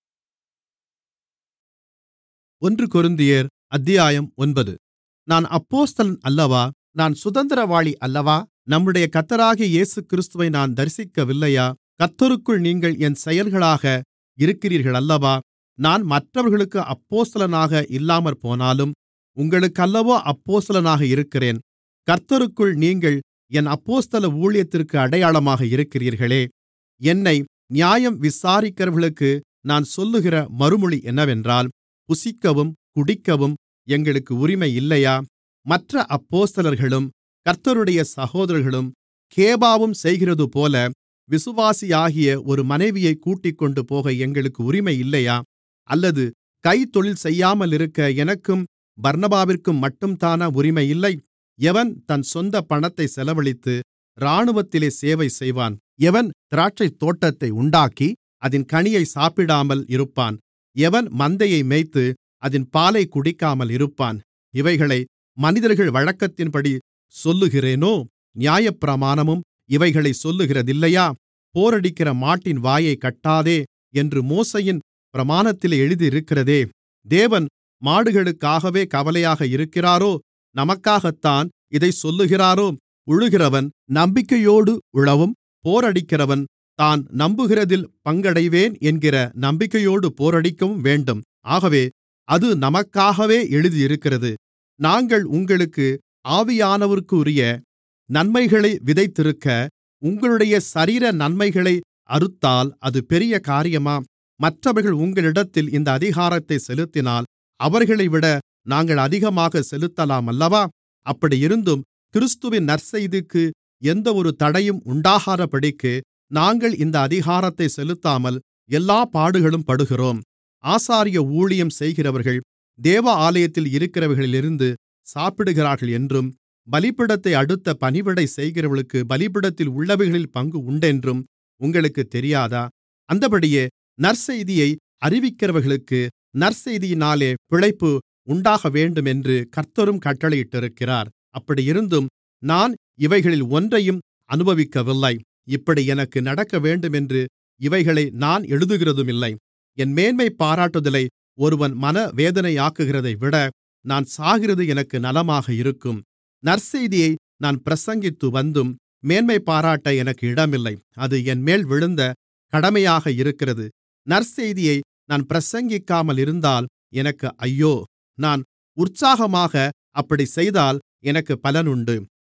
ஒன்று கொரிந்தியர் அத்தியாயம் ஒன்பது நான் அப்போஸ்தலன் அல்லவா நான் சுதந்திரவாளி அல்லவா நம்முடைய கர்த்தராகிய இயேசுகிறிஸ்துவை நான் தரிசிக்கவில்லையா கர்த்தருக்குள் நீங்கள் என் செயல்களாக இருக்கிறீர்களல்லவா நான் மற்றவர்களுக்கு அப்போஸ்தலனாக இல்லாமற்போனாலும் உங்களுக்கல்லவோ அப்போஸ்தலனாக இருக்கிறேன் கர்த்தருக்குள் நீங்கள் என் அப்போஸ்தல ஊழியத்திற்கு அடையாளமாக இருக்கிறீர்களே என்னை நியாயம் விசாரிக்கிறவர்களுக்கு நான் சொல்லுகிற மறுமொழி என்னவென்றால் புசிக்கவும் குடிக்கவும் எங்களுக்கு உரிமை இல்லையா மற்ற அப்போஸ்தலர்களும் கர்த்தருடைய சகோதரர்களும் கேபாவும் செய்கிறதுபோல விசுவாசியாகிய ஒரு மனைவியைக் கூட்டிக்கொண்டு போக எங்களுக்கு உரிமை இல்லையா அல்லது கைத்தொழில் செய்யாமலிருக்க எனக்கும் பர்னபாவிற்கும் மட்டும்தானா உரிமை இல்லை எவன் தன் சொந்த பணத்தை செலவழித்து இராணுவத்திலே சேவை செய்வான் எவன் திராட்சைத்தோட்டத்தை உண்டாக்கி அதின் கனியை சாப்பிடாமல் இருப்பான் எவன் மந்தையை மேய்த்து அதின் பாலை குடிக்காமல் இருப்பான் இவைகளை மனிதர்கள் வழக்கத்தின்படி சொல்லுகிறேனோ நியாயப்பிரமாணமும் இவைகளைச் சொல்லுகிறதில்லையா போரடிக்கிற மாட்டின் வாயைக் கட்டாதே என்று மோசேயின் பிரமாணத்திலே எழுதியிருக்கிறதே தேவன் மாடுகளுக்காகவே கவலையாக இருக்கிறாரோ நமக்காகத்தான் இதைச் சொல்லுகிறாரோ உழுகிறவன் நம்பிக்கையோடு உழவும் போரடிக்கிறவன் தான் நம்புகிறதில் பங்கடைவேன் என்கிற நம்பிக்கையோடு போரடிக்கவும் வேண்டும் ஆகவே அது நமக்காகவே எழுதியிருக்கிறது நாங்கள் உங்களுக்கு ஆவியானவருக்குரிய நன்மைகளை விதைத்திருக்க உங்களுடைய சரீர நன்மைகளை அறுத்தால் அது பெரிய காரியமா மற்றவர்கள் உங்களிடத்தில் இந்த அதிகாரத்தை செலுத்தினால் அவர்களைவிட நாங்கள் அதிகமாக செலுத்தலாமல்லவா அப்படியிருந்தும் கிறிஸ்துவின் நற்செய்திக்கு எந்தவொரு தடையும் உண்டாகாதபடிக்கு நாங்கள் இந்த அதிகாரத்தை செலுத்தாமல் எல்லா பாடுகளும் படுகிறோம் ஆசாரிய ஊழியம் செய்கிறவர்கள் தேவ ஆலயத்தில் இருக்கிறவர்களிலிருந்து சாப்பிடுகிறார்கள் என்றும் பலிபீடத்தை அடுத்த பணிவிடை செய்கிறவர்களுக்கு பலிபீடத்தில் உள்ளவைகளில் பங்கு உண்டென்றும் உங்களுக்குத் தெரியாதா அந்தபடியே நற்செய்தியை அறிவிக்கிறவர்களுக்கு நற்செய்தியினாலே பிழைப்பு உண்டாகவேண்டுமென்று கர்த்தரும் கட்டளையிட்டிருக்கிறார் அப்படியிருந்தும் நான் இவைகளில் ஒன்றையும் அனுபவிக்கவில்லை இப்படி எனக்கு நடக்கவேண்டுமென்று இவைகளை நான் எழுதுகிறதுமில்லை என் மேன்மை பாராட்டுதலை ஒருவன் மனவேதனையாக்குகிறதைவிட நான் சாகிறது எனக்கு நலமாக இருக்கும் நற்செய்தியை நான் பிரசங்கித்து வந்தும் மேன்மை பாராட்ட எனக்கு இடமில்லை அது என்மேல் விழுந்த கடமையாக இருக்கிறது நற்செய்தியை நான் பிரசங்கிக்காமல் இருந்தால் எனக்கு ஐயோ நான் உற்சாகமாக அப்படிச் செய்தால் எனக்கு பலனுண்டு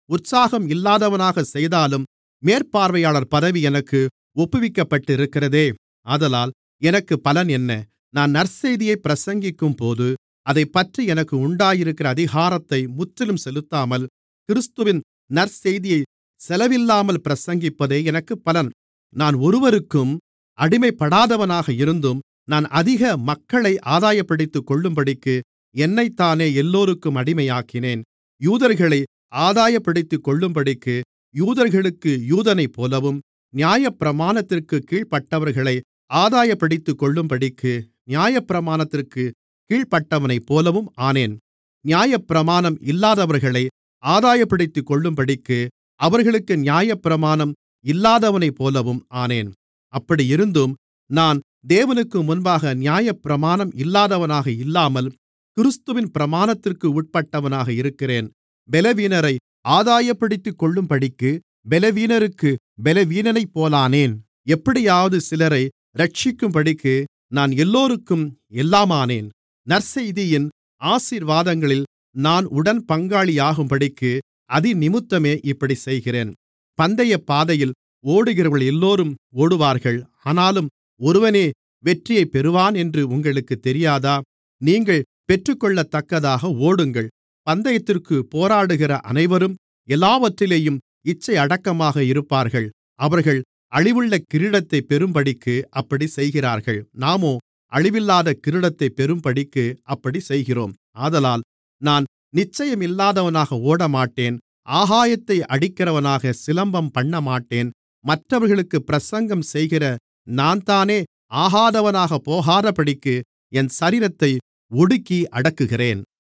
உற்சாகம் இல்லாதவனாகச் செய்தாலும் மேற்பார்வையாளர் பதவி எனக்கு ஒப்புவிக்கப்பட்டிருக்கிறதே ஆதலால் எனக்குப் பலன் என்ன நான் நற்செய்தியைப் பிரசங்கிக்கும்போது அதைப்பற்றி எனக்கு உண்டாயிருக்கிற அதிகாரத்தை முற்றிலும் செலுத்தாமல் கிறிஸ்துவின் நற்செய்தியைச் செலவில்லாமல் பிரசங்கிப்பதே எனக்குப் பலன் நான் ஒருவருக்கும் அடிமைப்படாதவனாக இருந்தும் நான் அதிக மக்களை ஆதாயப்படுத்திக்கொள்ளும்படிக்கு என்னைத்தானே எல்லோருக்கும் அடிமையாக்கினேன் யூதர்களை ஆதாயப்படுத்திக்கொள்ளும்படிக்கு யூதர்களுக்கு யூதனைப்போலவும் நியாயப்பிரமாணத்திற்குக் கீழ்ப்பட்டவர்களை ஆதாயப்படுத்திக்கொள்ளும்படிக்கு நியாயப்பிரமாணத்திற்குக் கீழ்ப்பட்டவனைப்போலவும் ஆனேன் நியாயப்பிரமாணம் இல்லாதவர்களை ஆதாயப்படுத்திக்கொள்ளும்படிக்கு அவர்களுக்கு நியாயப்பிரமாணம் இல்லாதவனைப்போலவும் ஆனேன் அப்படியிருந்தும் நான் தேவனுக்கு முன்பாக நியாயப்பிரமாணம் இல்லாதவனாக இல்லாமல் கிறிஸ்துவின் பிரமாணத்திற்கு உட்பட்டவனாக இருக்கிறேன் பலவீனரை ஆதாயப்படுத்திக்கொள்ளும்படிக்கு பலவீனருக்குப் பலவீனனைப்போலானேன் எப்படியாவது சிலரை இரட்சிக்கும்படிக்கு நான் எல்லோருக்கும் எல்லாமானேன் நற்செய்தியின் ஆசீர்வாதங்களில் நான் உடன்பங்காளியாகும்படிக்கு அதினிமித்தமே இப்படிச் செய்கிறேன் பந்தயப்பாதையில் ஓடுகிறவர்களெல்லோரும் ஓடுவார்கள் ஆனாலும் ஒருவனே வெற்றியைப் பெறுவான் என்று உங்களுக்குத் தெரியாதா நீங்கள் பெற்றுக்கொள்ளத்தக்கதாக ஓடுங்கள் பந்தயத்திற்குப் போராடுகிற அனைவரும் எல்லாவற்றிலேயும் இச்சையடக்கமாக இருப்பார்கள் அவர்கள் அழிவுள்ள கிரீடத்தைப் பெறும்படிக்கு அப்படிச் செய்கிறார்கள் நாமோ அழிவில்லாத கிரீடத்தைப் பெறும்படிக்கு அப்படிச் செய்கிறோம் ஆதலால் நான் நிச்சயமில்லாதவனாக ஓடமாட்டேன் ஆகாயத்தை அடிக்கிறவனாக சிலம்பம் பண்ணமாட்டேன் மற்றவர்களுக்குப் பிரசங்கம் செய்கிற நான்தானே ஆகாதவனாகப் போகாதபடிக்கு என் சரீரத்தை ஒடுக்கி அடக்குகிறேன்